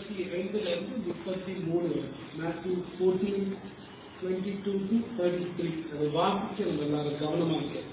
இருபத்தி ரெண்டுல இருந்து முப்பத்தி மூணு Matthew fourteen twenty two to thirty three அதை வாசிக்க நம்ம எல்லாரும் கவனமா இருக்கேன்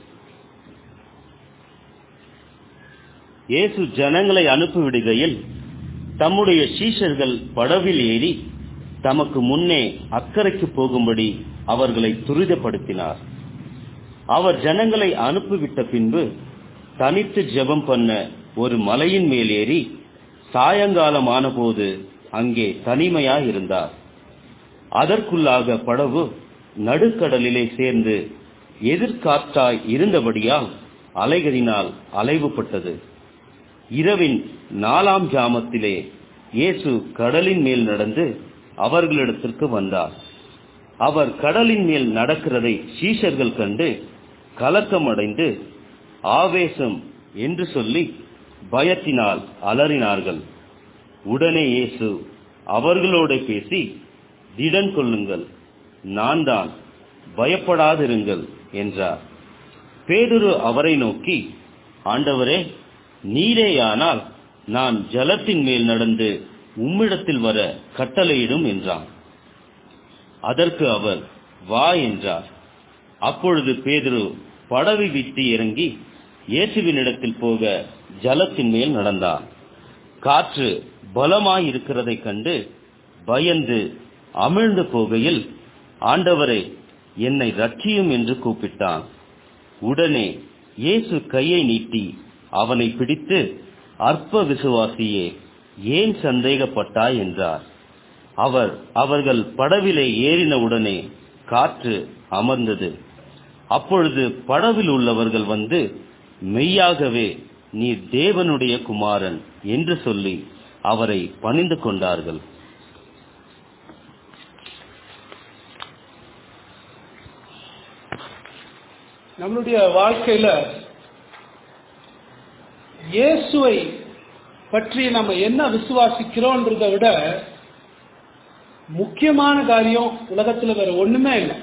இயேசு ஜனங்களை அனுப்பிவிடுகையில் தம்முடைய சீஷர்கள் படவில் ஏறி தமக்கு முன்னே அக்கறைக்கு போகும்படி அவர்களை துரிதப்படுத்தினார் அவர் ஜனங்களை அனுப்பிவிட்ட பின்பு தனித்து ஜெபம் பண்ண ஒரு மலையின் மேல் ஏறி சாயங்காலம் ஆனபோது அங்கே தனிமையாய் இருந்தார் அதற்குள்ளாக படவு நடுக்கடலிலே சேர்ந்து எதிர்காற்றாய் இருந்தபடியால் அலைகளினால் அலைவுபட்டது இரவின் நாலாம் ஜாமத்திலே இயேசு கடலின் மேல் நடந்து அவர்களிடத்திற்கு வந்தார் அவர் கடலின் மேல் நடக்கிறதை சீஷர்கள் கண்டு கலக்கமடைந்து ஆவேசம் என்று சொல்லி பயத்தினால் அலறினார்கள் உடனே இயேசு அவர்களோட பேசி திடன் கொள்ளுங்கள் நான் தான் பயப்படாதிருங்கள் என்றார் பேதுரு அவரை நோக்கி ஆண்டவரே நீரேயானால் நான் ஜலத்தின் மேல் நடந்து உம்மிடத்தில் வர கட்டளையிடும் என்றான் அதற்கு அவர் வா என்றார் அப்பொழுது பேதுரு படவை விட்டு இறங்கி இயேசுவினிடத்தில் போக ஜலத்தின் மேல் நடந்தார் காற்று பலமாயிருக்கிறதைக் கண்டு பயந்து அமிழ்ந்து போகையில் ஆண்டவரே என்னை ரட்சியும் என்று கூப்பிட்டான் உடனே இயேசு கையை நீட்டி அவனை பிடித்து அற்ப விசுவாசியே ஏன் சந்தேகப்பட்டாய் என்றார் அவர் அவர்கள் படவிலே ஏறினவுடனே காற்று அமர்ந்தது அப்பொழுது படவில் உள்ளவர்கள் வந்து மெய்யாகவே நீ தேவனுடைய குமாரன் என்று சொல்லி அவரை பணிந்து கொண்டார்கள் நம்மளுடைய வாழ்க்கையில இயேசுவை பற்றி நம்ம என்ன விசுவாசிக்கிறோன்றதை விட முக்கியமான காரியம் உலகத்துல வேற ஒண்ணுமே இல்லை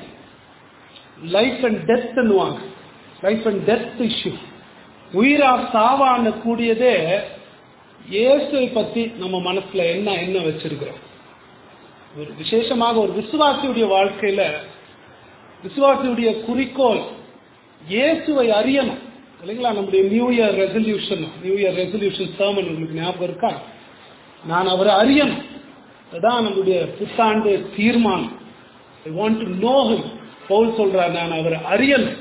லைஃப் அண்ட் டெத்னுவாங்க லைஃப் அண்ட் டெத் இஷ்யூ உயிரா சாவான கூடியதே இயேசுவை பத்தி நம்ம மனசுல என்ன என்ன வச்சிருக்கிறோம் ஒரு விசேஷமாக ஒரு விசுவாசியுடைய வாழ்க்கையில விசுவாசியுடைய குறிக்கோள் இயேசுவை அறியணும் இல்லைங்களா நம்முடைய new year resolution new year resolution sermon உங்களுக்கு ஞாபகம் இருக்கா நான் அவரை அறியணும் அதுதான் நம்முடைய புத்தாண்டு தீர்மானம் I want to know him பவுல் சொல்றார் நான் அவரை அறியணும்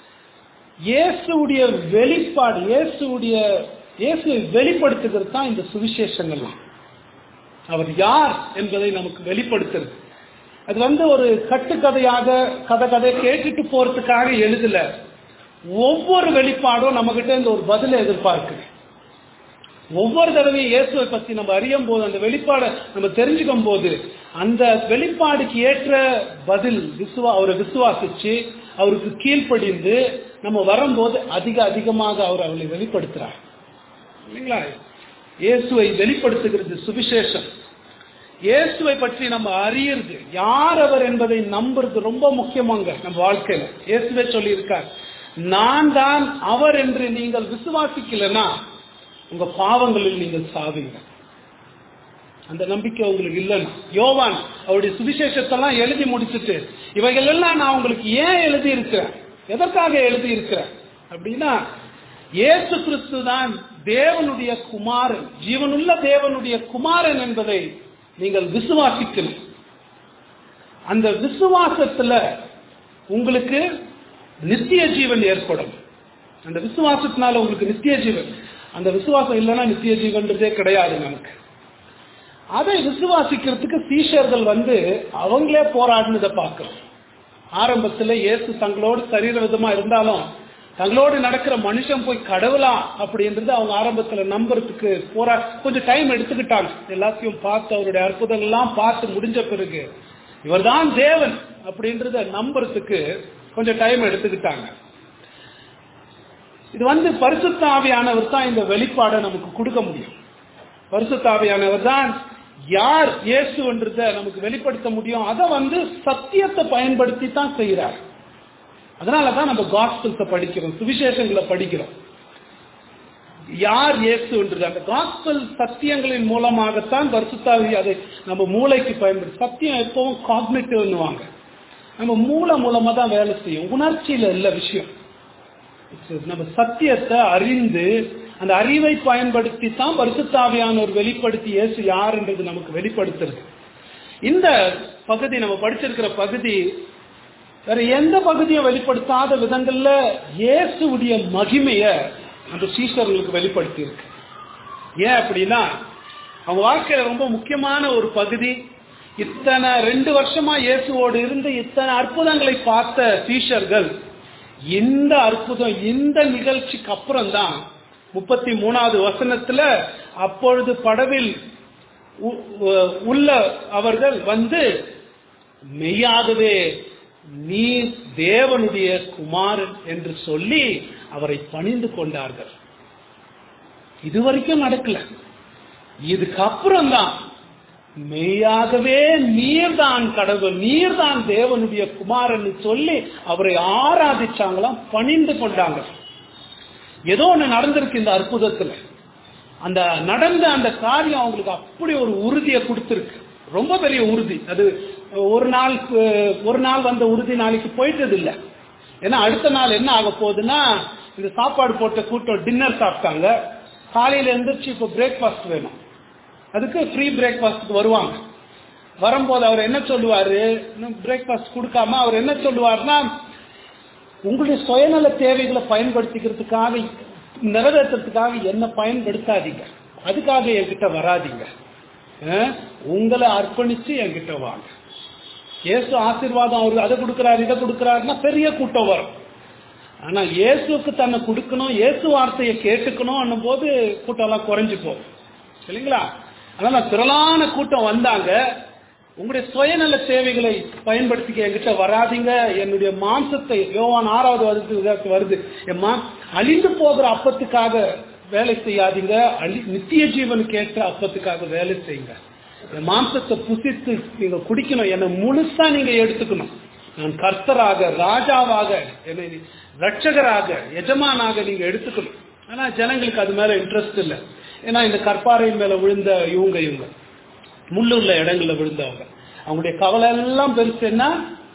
இயேசுடைய வெளிப்பாடு இயேசுடைய இயேசுவை வெளிப்படுத்துகிறது தான் இந்த சுவிசேஷங்கள்லாம் அவர் யார் என்பதை நமக்கு வெளிப்படுத்துறது அது வந்து ஒரு கட்டுக்கதையாக கதை கதை கேட்டுட்டு போறதுக்காக எழுதல ஒவ்வொரு வெளிப்பாடும் நம்ம கிட்ட இந்த ஒரு பதிலை எதிர்பார்க்குது ஒவ்வொரு தடவையும் இயேசுவை பத்தி நம்ம அறியும் போது அந்த வெளிப்பாடை நம்ம தெரிஞ்சுக்கும் போது அந்த வெளிப்பாடுக்கு ஏற்ற பதில் விசுவா அவரை விசுவாசிச்சு அவருக்கு கீழ்ப்படிந்து நம்ம வரும்போது அதிக அதிகமாக அவர் அவளை வெளிப்படுத்துறார் இல்லைங்களா இயேசுவை வெளிப்படுத்துகிறது சுவிசேஷம் இயேசுவை பற்றி நம்ம அறியறது யார் அவர் என்பதை நம்புறது ரொம்ப முக்கியமாங்க நம்ம வாழ்க்கையில இயேசுவே சொல்லியிருக்கார் நான் தான் அவர் என்று நீங்கள் விசுவாசிக்கலனா உங்க பாவங்களில் நீங்கள் சாவீங்க அந்த நம்பிக்கை உங்களுக்கு இல்லைன்னா யோவான் அவருடைய சுவிசேஷத்தெல்லாம் எழுதி முடிச்சுட்டு இவைகள் எல்லாம் நான் உங்களுக்கு ஏன் எழுதி இருக்கிறேன் எதற்காக எழுதி இருக்கிறேன் அப்படின்னா இயேசு கிறிஸ்து தான் தேவனுடைய குமாரன் ஜீவனுள்ள தேவனுடைய குமாரன் என்பதை நீங்கள் விசுவாசிக்கணும் அந்த விசுவாசத்துல உங்களுக்கு நித்திய ஜீவன் ஏற்படும் அந்த விசுவாசத்தினால உங்களுக்கு நித்திய ஜீவன் அந்த விசுவாசம் இல்லைன்னா நித்திய ஜீவன்றதே கிடையாது நமக்கு அதை விசுவாசிக்கிறதுக்கு சீஷர்கள் வந்து அவங்களே போராடினதை பார்க்கிறோம் ஆரம்பத்தில் இயேசு தங்களோடு சரீர விதமா இருந்தாலும் தங்களோடு நடக்கிற மனுஷன் போய் கடவுளா அப்படின்றது அவங்க ஆரம்பத்துல நம்புறதுக்கு போரா கொஞ்சம் டைம் எடுத்துக்கிட்டாங்க எல்லாத்தையும் பார்த்து அவருடைய அற்புதங்கள்லாம் பார்த்து முடிஞ்ச பிறகு இவர்தான் தேவன் அப்படின்றத நம்புறதுக்கு கொஞ்சம் டைம் எடுத்துக்கிட்டாங்க இது வந்து பரிசுத்த ஆவியானவர் தான் இந்த வெளிப்பாடை நமக்கு கொடுக்க முடியும் பரிசுத்த ஆவியானவர் தான் யார் இயேசுன்றத நமக்கு வெளிப்படுத்த முடியும் அதை வந்து சத்தியத்தை பயன்படுத்தி தான் செய்கிறார் அதனால தான் நம்ம காஸ்பிள்ஸை படிக்கிறோம் சுவிசேஷங்களை படிக்கிறோம் யார் இயேசுன்றது அந்த காஸ்பல் சத்தியங்களின் மூலமாகத்தான் பரிசுத்தாவி அதை நம்ம மூளைக்கு பயன்படுத்தி சத்தியம் எப்பவும் காக்னிட்டிவ்னுவாங்க நம்ம மூளை மூலமா தான் வேலை செய்யும் உணர்ச்சியில இல்ல விஷயம் நம்ம சத்தியத்தை அறிந்து அந்த அறிவை பயன்படுத்தி தான் பரிசுத்தாவியானவர் வெளிப்படுத்தி இயேசு யாருன்றது நமக்கு வெளிப்படுத்துறது இந்த பகுதி நம்ம படிச்சிருக்கிற பகுதி வேற எந்த பகுதியும் வெளிப்படுத்தாத விதங்கள்ல இயேசுடைய மகிமைய அந்த சீஷர்களுக்கு வெளிப்படுத்தி இருக்கு ஏன் அப்படின்னா அவங்க வாழ்க்கையில ரொம்ப முக்கியமான ஒரு பகுதி இத்தனை ரெண்டு வருஷமா இயேசுவோடு இருந்து இத்தனை அற்புதங்களை பார்த்த சீஷர்கள் இந்த அற்புதம் இந்த நிகழ்ச்சிக்கு அப்புறம் தான் முப்பத்தி மூணாவது வசனத்துல அப்பொழுது படவில் உ- உ- உள்ள அவர்கள் வந்து மெய்யாகவே நீ தேவனுடைய குமாரன் என்று சொல்லி அவரை பணிந்து கொண்டார்கள் இதுவரைக்கும் நடக்கல இதுக்கப்புறம் தான் மெய்யாகவே நீர்தான் கடவுள் நீர்தான் தேவனுடைய குமாரன் சொல்லி அவரை ஆராதிச்சாங்களாம் பணிந்து கொண்டாங்க ஏதோ ஒண்ணு நடந்திருக்கு இந்த அற்புதத்துல அந்த நடந்த அந்த காரியம் அவங்களுக்கு அப்படி ஒரு உறுதியை கொடுத்திருக்கு ரொம்ப பெரிய உறுதி அது ஒரு நாள் அஹ், ஒரு நாள் வந்த உறுதி நாளைக்கு போயிட்டது இல்ல ஏன்னா அடுத்த நாள் என்ன ஆக போகுதுன்னா இந்த சாப்பாடு போட்ட கூட்டம் டின்னர் சாப்பிட்டாங்க காலையில எந்திரிச்சு இப்போ பிரேக்ஃபாஸ்ட் வேணும் அதுக்கு ஃப்ரீ பிரேக்ஃபாஸ்ட்க்கு வருவாங்க வரும்போது அவர் என்ன சொல்லுவாரு பிரேக்ஃபாஸ்ட் கொடுக்காம அவர் என்ன சொல்லுவாருன்னா உங்களுடைய சுயநல தேவைகளை பயன்படுத்திக்கிறதுக்காக நிறைவேற்றுறதுக்காக என்ன பயன்படுத்தாதீங்க அதுக்காக என்கிட்ட வராதீங்க அஹ், உங்களை அர்ப்பணிச்சு என்கிட்ட வாங்க இயேசு ஆசீர்வாதம் அவரு அதை கொடுக்கிறாரு இதை கொடுக்கிறாருன்னா பெரிய கூட்டம் வரும் ஆனா இயேசுக்கு தன்னை கொடுக்கணும் இயேசு வார்த்தையை கேட்டுக்கணும் போது கூட்டம் எல்லாம் குறைஞ்சு போகும் இல்லைங்களா அதனால திரளான கூட்டம் வந்தாங்க உங்களுடைய சுயநல தேவைகளை பயன்படுத்திக்க என்கிட்ட வராதீங்க என்னுடைய மாம்சத்தை யோவான் ஆறாவது வருது வருது என் மா அழிந்து போகிற அப்பத்துக்காக வேலை செய்யாதீங்க அழி நித்திய ஜீவனுக்கு ஏற்ற அப்பத்துக்காக வேலை செய்யுங்க என் மாம்சத்தை புசித்து நீங்க குடிக்கணும் என்னை முழுசா நீங்க எடுத்துக்கணும் நான் கர்த்தராக ராஜாவாக என்னை ரட்சகராக எஜமானாக நீங்க எடுத்துக்கணும் ஆனா ஜனங்களுக்கு அது மேல இன்ட்ரெஸ்ட் இல்லை ஏன்னா இந்த கற்பாறையின் மேல விழுந்த இவங்க இவங்க முள்ளுள்ள இடங்கள்ல விழுந்தவங்க அவங்களுடைய கவலை எல்லாம் பெருசு என்ன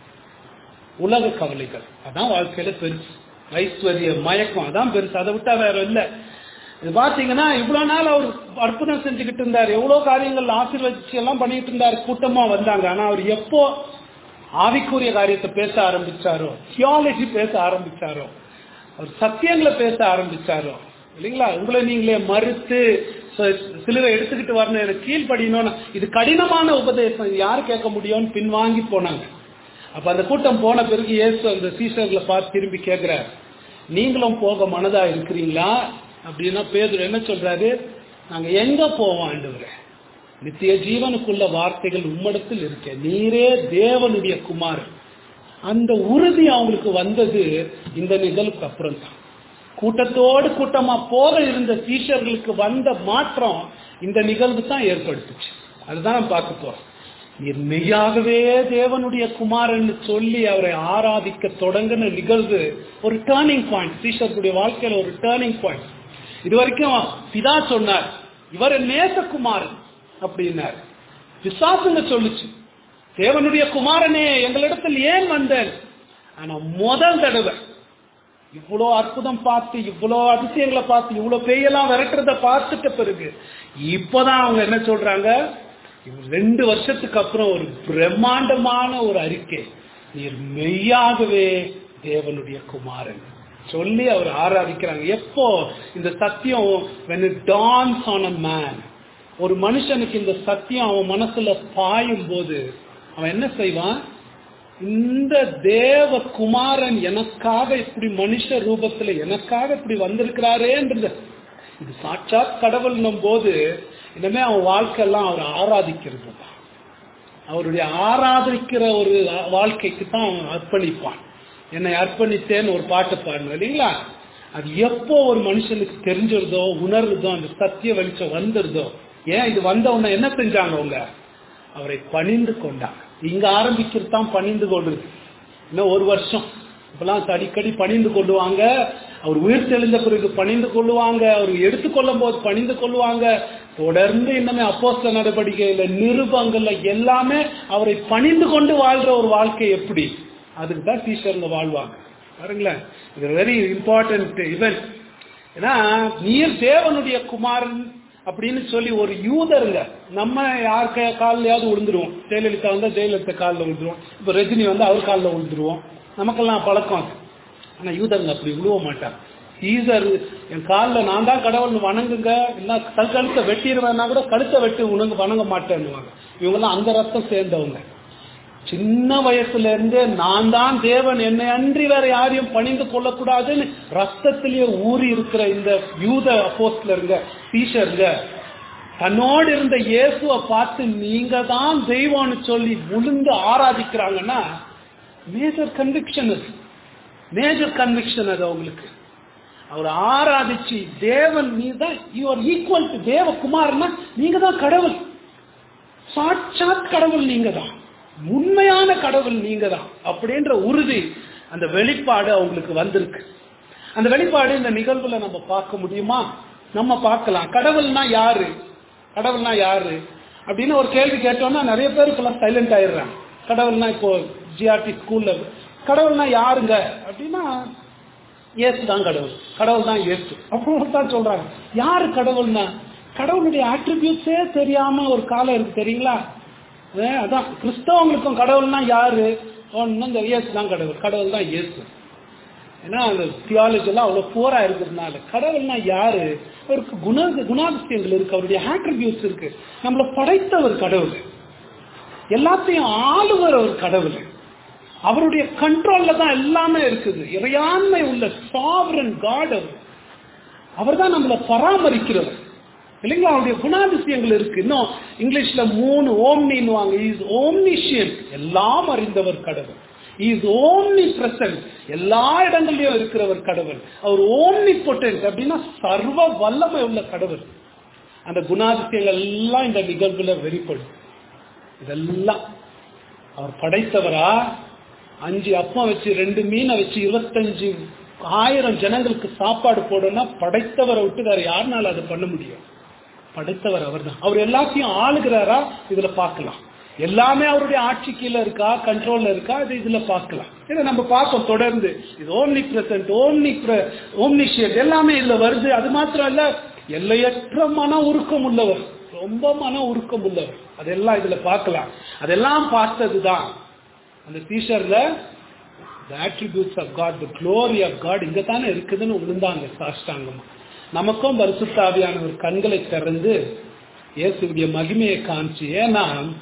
உலக கவலைகள் அதான் வாழ்க்கையில பெருசு ஐஸ்வர்ய மயக்கம் அதான் பெருசு அதை விட்டா வேற இல்ல இது பாத்தீங்கன்னா இவ்வளவு நாள் அவர் அற்புதம் செஞ்சுக்கிட்டு இருந்தார் எவ்வளவு காரியங்கள் ஆசீர்வதிச்சு எல்லாம் பண்ணிட்டு இருந்தார் கூட்டமா வந்தாங்க ஆனா அவர் எப்போ ஆவிக்குரிய காரியத்தை பேச ஆரம்பிச்சாரோ தியாலஜி பேச ஆரம்பிச்சாரோ அவர் சத்தியங்களை பேச ஆரம்பிச்சாரோ இல்லைங்களா உங்களை நீங்களே மறுத்து ச- சிலுவை எடுத்துக்கிட்டு வரணும் எனக்கு கீழ்ப்படியணும்னு இது கடினமான உபதேசம் இது யாரு கேட்க முடியும்னு பின்வாங்கி போனாங்க அப்ப அந்த கூட்டம் போன பிறகு இயேசு அந்த சீசர்களை பார்த்து திரும்பி கேட்கிறார் நீங்களும் போக மனதா இருக்கிறீங்களா அப்படின்னா பேதுரு என்ன சொல்றாரு நாங்க எங்க போவோம் ஆண்டவரே நித்திய ஜீவனுக்குள்ள வார்த்தைகள் உம்மிடத்தில் இருக்க நீரே தேவனுடைய குமாரன் அந்த உறுதி அவங்களுக்கு வந்தது இந்த நிகழ்வுக்கு அப்புறம் தான் கூட்டத்தோடு கூட்டமா போக இருந்த சீஷர்களுக்கு வந்த மாற்றம் இந்த நிகழ்வு தான் ஏற்படுத்துச்சு அதுதான் நம்ம பார்க்க போறோம் நீர் மெய்யாகவே தேவனுடைய குமாரன் சொல்லி அவரை ஆராதிக்க தொடங்கின நிகழ்வு ஒரு டேர்னிங் பாயிண்ட் சீஷர்களுடைய வாழ்க்கையில ஒரு டேர்னிங் பாயிண்ட் இது வரைக்கும் பிதா சொன்னார் இவர் நேசகுமாரன் அப்படின்னார் பிசாசுங்க சொல்லுச்சு தேவனுடைய குமாரனே எங்களிடத்தில் ஏன் வந்தேன் ஆனா முதல் தடவை இவ்வளோ அற்புதம் பார்த்து இவ்வளோ அதிசயங்களை பார்த்து இவ்வளோ பேயெல்லாம் விரட்டுறத பார்த்துட்ட பிறகு இப்போதான் அவங்க என்ன சொல்றாங்க இவ் ரெண்டு வருஷத்துக்கு அப்புறம் ஒரு பிரம்மாண்டமான ஒரு அறிக்கை நீர் மெய்யாகவே தேவனுடைய குமாரன் சொல்லி அவர் ஆராதிக்கிறாங்க எப்போ இந்த சத்தியம் when it dawns on a man ஒரு மனுஷனுக்கு இந்த சத்தியம் அவன் மனசுல பாயும் போது அவன் என்ன செய்வான் இந்த தேவ குமாரன் எனக்காக இப்படி மனுஷ ரூபத்துல எனக்காக இப்படி வந்திருக்கிறாரேன்றது இது சாட்சாத் கடவுள்னும் போது இனிமே அவன் வாழ்க்கையெல்லாம் அவர் ஆராதிக்கிறது தான் அவருடைய ஆராதிக்கிற ஒரு வாழ்க்கைக்கு தான் அவன் அர்ப்பணிப்பான் என்னை அர்ப்பணித்தேன்னு ஒரு பாட்டு பாடணும் இல்லைங்களா அது எப்போ ஒரு மனுஷனுக்கு தெரிஞ்சிருதோ உணர்றதோ அந்த சத்திய வெளிச்சம் வந்துருதோ ஏன் இது வந்த உடனே என்ன செஞ்சாங்க அவங்க அவரை பணிந்து கொண்டாங்க இங்க ஆரம்பிக்கிறது தான் பணிந்து கொள்றது இன்னும் ஒரு வருஷம் இப்பெல்லாம் அடிக்கடி பணிந்து கொள்ளுவாங்க அவர் உயிர் தெளிந்த பிறகு பணிந்து கொள்ளுவாங்க அவர் எடுத்துக்கொள்ளும் போது பணிந்து கொள்ளுவாங்க தொடர்ந்து இன்னமே அப்போஸ்தல நடவடிக்கையில நிருபங்கள்ல எல்லாமே அவரை பணிந்து கொண்டு வாழ்ற ஒரு வாழ்க்கை எப்படி அதுக்கு தான் டீச்சருங்க வாழ்வாங்க பாருங்களேன் இது வெரி இம்பார்ட்டன்ட் இவெண்ட் ஏன்னா நீர் தேவனுடைய குமாரன் அப்படின்னு சொல்லி ஒரு யூதருங்க நம்ம யார் க- கால்லயாவது விழுந்துருவோம் ஜெயலலிதா வந்தா ஜெயலலிதா காலில் விழுந்துருவோம் இப்போ ரஜினி வந்து அவர் காலில் விழுந்துருவோம் நமக்கெல்லாம் பழக்கம் அது. ஆனா யூதருங்க அப்படி விழுவ மாட்டாங்க ஈசர் என் காலில் நான் தான் கடவுள்னு வணங்குங்க இல்லை கல் கழுத்தை வெட்டிடுவேன்னா கூட கழுத்தை வெட்டி உணங்க வணங்க மாட்டேன்னுவாங்க இவங்கெல்லாம் அந்த ரத்தம் சேர்ந்தவங்க சின்ன வயசுல இருந்தே நான் தான் தேவன் என்னை அன்றி வேற யாரையும் பணிந்து கொள்ளக்கூடாதுன்னு ரத்தத்திலேயே ஊறி இருக்கிற இந்த யூத அப்போஸ்லருங்க டீச்சருங்க தன்னோடு இருந்த இயேசுவை பார்த்து நீங்க தான் தெய்வம்னு சொல்லி விழுந்து ஆராதிக்கிறாங்கன்னா மேஜர் கன்விக்ஷன் அது மேஜர் கன்விக்ஷன் அது அவங்களுக்கு அவர் ஆராதிச்சு தேவன் நீ தான் யூஆர் ஈக்குவல் டு தேவகுமார்னா நீங்க தான் கடவுள் சாட்சாத் கடவுள் நீங்க தான் உண்மையான கடவுள் நீங்க தான் அப்படின்ற உறுதி அந்த வெளிப்பாடு அவங்களுக்கு வந்திருக்கு அந்த வெளிப்பாடு இந்த நிகழ்வுல நம்ம பார்க்க முடியுமா நம்ம பார்க்கலாம் கடவுள்னா யாரு கடவுள்னா யாரு அப்படின்னு ஒரு கேள்வி கேட்டோம்னா நிறைய பேர் இப்பெல்லாம் சைலண்ட் ஆயிடுறாங்க கடவுள்னா இப்போ ஜிஆர்டி ஸ்கூல்ல கடவுள்னா யாருங்க அப்படின்னா இயேசு தான் கடவுள் கடவுள் தான் இயேசு அப்படின்னு தான் சொல்றாங்க யாரு கடவுள்னா கடவுளுடைய ஆட்ரிபியூட்ஸே தெரியாம ஒரு காலம் இருக்கு தெரியுங்களா அஹ் அதான் கிறிஸ்தவங்களுக்கும் கடவுள்னா யாரு ஒன்னும் இந்த இயேசு தான் கடவுள் கடவுள் தான் இயேசு ஏன்னா அந்த தியாலஜி எல்லாம் அவ்வளவு போரா இருக்கிறதுனால கடவுள்னா யாரு அவருக்கு குண குணாதிசயங்கள் இருக்கு அவருடைய ஆட்ரிபியூட்ஸ் இருக்கு நம்மளை படைத்தவர் கடவுள் எல்லாத்தையும் ஆளுவர் ஒரு கடவுள் அவருடைய கண்ட்ரோல்ல தான் எல்லாமே இருக்குது இறையாண்மை உள்ள சாவரன் காட் அவர் அவர் தான் நம்மளை பராமரிக்கிறவர் இல்லைங்களா அவருடைய குணாதிசயங்கள் இருக்கு இன்னும் இங்கிலீஷ்ல மூணு ஓம்னின்னுவாங்க இஸ் ஓம்னிஷியன் எல்லாம் அறிந்தவர் கடவுள் இஸ் ஓம்னி பிரசன்ட் எல்லா இடங்கள்லயும் இருக்கிறவர் கடவுள் அவர் ஓம்னி பொட்டன்ட் அப்படின்னா சர்வ வல்லமை உள்ள கடவுள் அந்த குணாதிசயங்கள் எல்லாம் இந்த நிகழ்வுல வெளிப்படும் இதெல்லாம் அவர் படைத்தவரா அஞ்சு அப்பம் வச்சு ரெண்டு மீனை வச்சு இருபத்தஞ்சு ஆயிரம் ஜனங்களுக்கு சாப்பாடு போடணும்னா படைத்தவரை விட்டு வேற யாருனால அதை பண்ண முடியும் படைத்தவர் அவர்தான் அவர் எல்லாத்தையும் ஆளுகிறாரா இதுல பார்க்கலாம் எல்லாமே அவருடைய ஆட்சி கீழே இருக்கா கண்ட்ரோல்ல இருக்கா அது இதுல பார்க்கலாம் இதை நம்ம பார்ப்போம் தொடர்ந்து இது ஓம்னி பிரசன்ட் ஓம்னி ஓம்னிஷியட் எல்லாமே இதுல வருது அது மாத்திரம் இல்ல எல்லையற்ற மன உருக்கம் உள்ளவர் ரொம்ப மன உருக்கம் உள்ளவர் அதெல்லாம் இதுல பார்க்கலாம் அதெல்லாம் பார்த்ததுதான் அந்த டீஷர்ல the attributes of God the glory of God இங்க தானே இருக்குதுன்னு விழுந்தாங்க சாஷ்டாங்கமா நமக்கும் பரிசுத்தாவியானவர் கண்களை திறந்து இயேசுடைய மகிமையை காமிச்சு ஏன்னா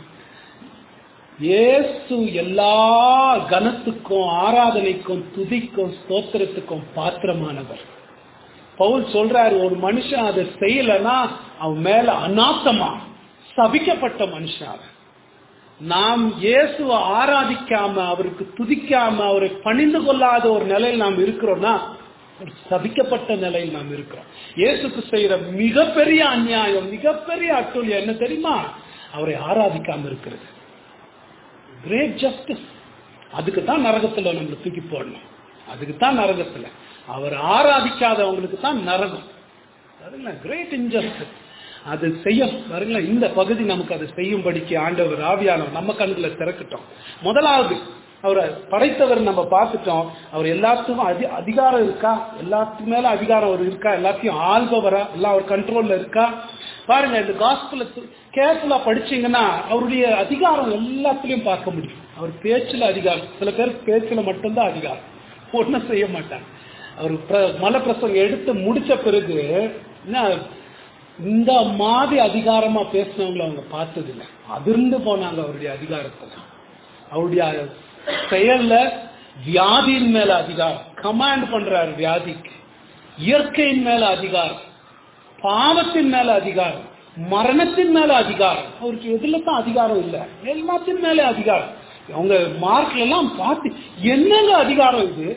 இயேசு எல்லா கனத்துக்கும் ஆராதனைக்கும் துதிக்கும் ஸ்தோத்திரத்துக்கும் பாத்திரமானவர் பவுல் சொல்றாரு ஒரு மனுஷன் அதை செய்யலன்னா அவன் மேல அநாத்தமா சபிக்கப்பட்ட மனுஷன் அவன் நாம் இயேசுவை ஆராதிக்காம அவருக்கு துதிக்காம அவரை பணிந்து கொள்ளாத ஒரு நிலையில் நாம் இருக்கிறோம்னா ஒரு சபிக்கப்பட்ட நிலையில் நாம் இருக்கிறோம் இயேசுக்கு செய்யற மிகப்பெரிய அநியாயம் மிகப்பெரிய அட்டூழியம் என்ன தெரியுமா அவரை ஆராதிக்காம இருக்கிறது கிரேட் ஜஸ்டிஸ் அதுக்கு தான் நரகத்துல நம்மளை தூக்கி போடணும் அதுக்கு தான் நரகத்துல அவர் ஆராதிக்காதவங்களுக்கு தான் நரகம் கிரேட் இன்ஜஸ்டிஸ் அது செய்ய பாருங்களேன் இந்த பகுதி நமக்கு அதை செய்யும்படிக்கு ஆண்டவர் ஆவியானவர் நம்ம கண்களை திறக்கட்டும் முதலாவது அவரை படைத்தவர் நம்ம பார்த்துட்டோம் அவர் எல்லாத்துக்கும் அதி அதிகாரம் இருக்கா எல்லாத்துக்கு மேல அதிகாரம் அவர் இருக்கா எல்லாத்தையும் ஆள்பவரா எல்லாம் அவர் கண்ட்ரோல்ல இருக்கா பாருங்க இந்த காஸ்பிள கேர்ஃபுல்லா படிச்சீங்கன்னா அவருடைய அதிகாரம் எல்லாத்துலயும் பார்க்க முடியும் அவர் பேச்சுல அதிகாரம் சில பேர் பேச்சுல மட்டும்தான் அதிகாரம் ஒன்றும் செய்ய மாட்டாங்க அவர் மலை பிரசங்கம் எடுத்து முடிச்ச பிறகு என்ன இந்த மாதிரி அதிகாரமா பேசினவங்களை அவங்க பார்த்தது இல்லை அதிர்ந்து போனாங்க அவருடைய அதிகாரத்துல அவருடைய செயல்ல வியாதியின் மேல அதிகாரம் கமாண்ட் பண்றாரு வியாதிக்கு இயற்கையின் மேல அதிகாரம் பாவத்தின் மேல அதிகாரம் மரணத்தின் மேல அதிகாரம் அவருக்கு எதுல தான் அதிகாரம் இல்லை எல்லாத்தின் மேல அதிகாரம் அவங்க மார்க்ல எல்லாம் பார்த்து என்னங்க அதிகாரம் இது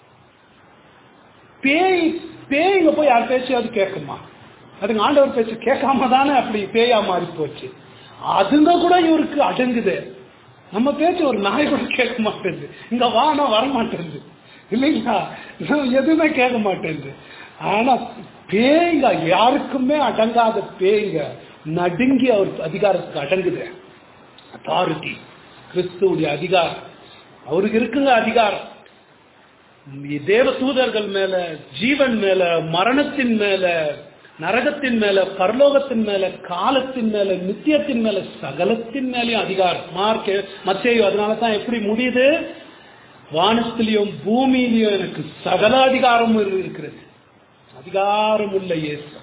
பேய் பேய்ங்க போய் யார் பேச்சையாவது கேட்குமா அதுங்க ஆண்டவர் பேச்சு கேட்காம தானே அப்படி பேயா மாறி போச்சு அதுங்க கூட இவருக்கு அடங்குது நம்ம பேச்சு ஒரு நாய் கூட கேட்க மாட்டேங்குது இங்க வானா வர மாட்டேங்குது இல்லைங்களா நான் எதுவுமே கேட்க மாட்டேன் ஆனா பேய்ங்க யாருக்குமே அடங்காத பேய்ங்க நடுங்கி அவர் அதிகாரத்துக்கு அடங்குது அத்தாரிட்டி கிறிஸ்துவுடைய அதிகாரம் அவருக்கு இருக்குங்க அதிகாரம் தேவ தூதர்கள் மேல ஜீவன் மேல மரணத்தின் மேல நரகத்தின் மேல பரலோகத்தின் மேல காலத்தின் மேல நித்தியத்தின் மேல சகலத்தின் மேலயும் அதிகாரம் மார்க் மத்தேயு அதனால தான் எப்படி முடியுது வானத்திலையும் பூமியிலையும் எனக்கு சகல அதிகாரம் இருக்கிறது அதிகாரம் உள்ள இயேசு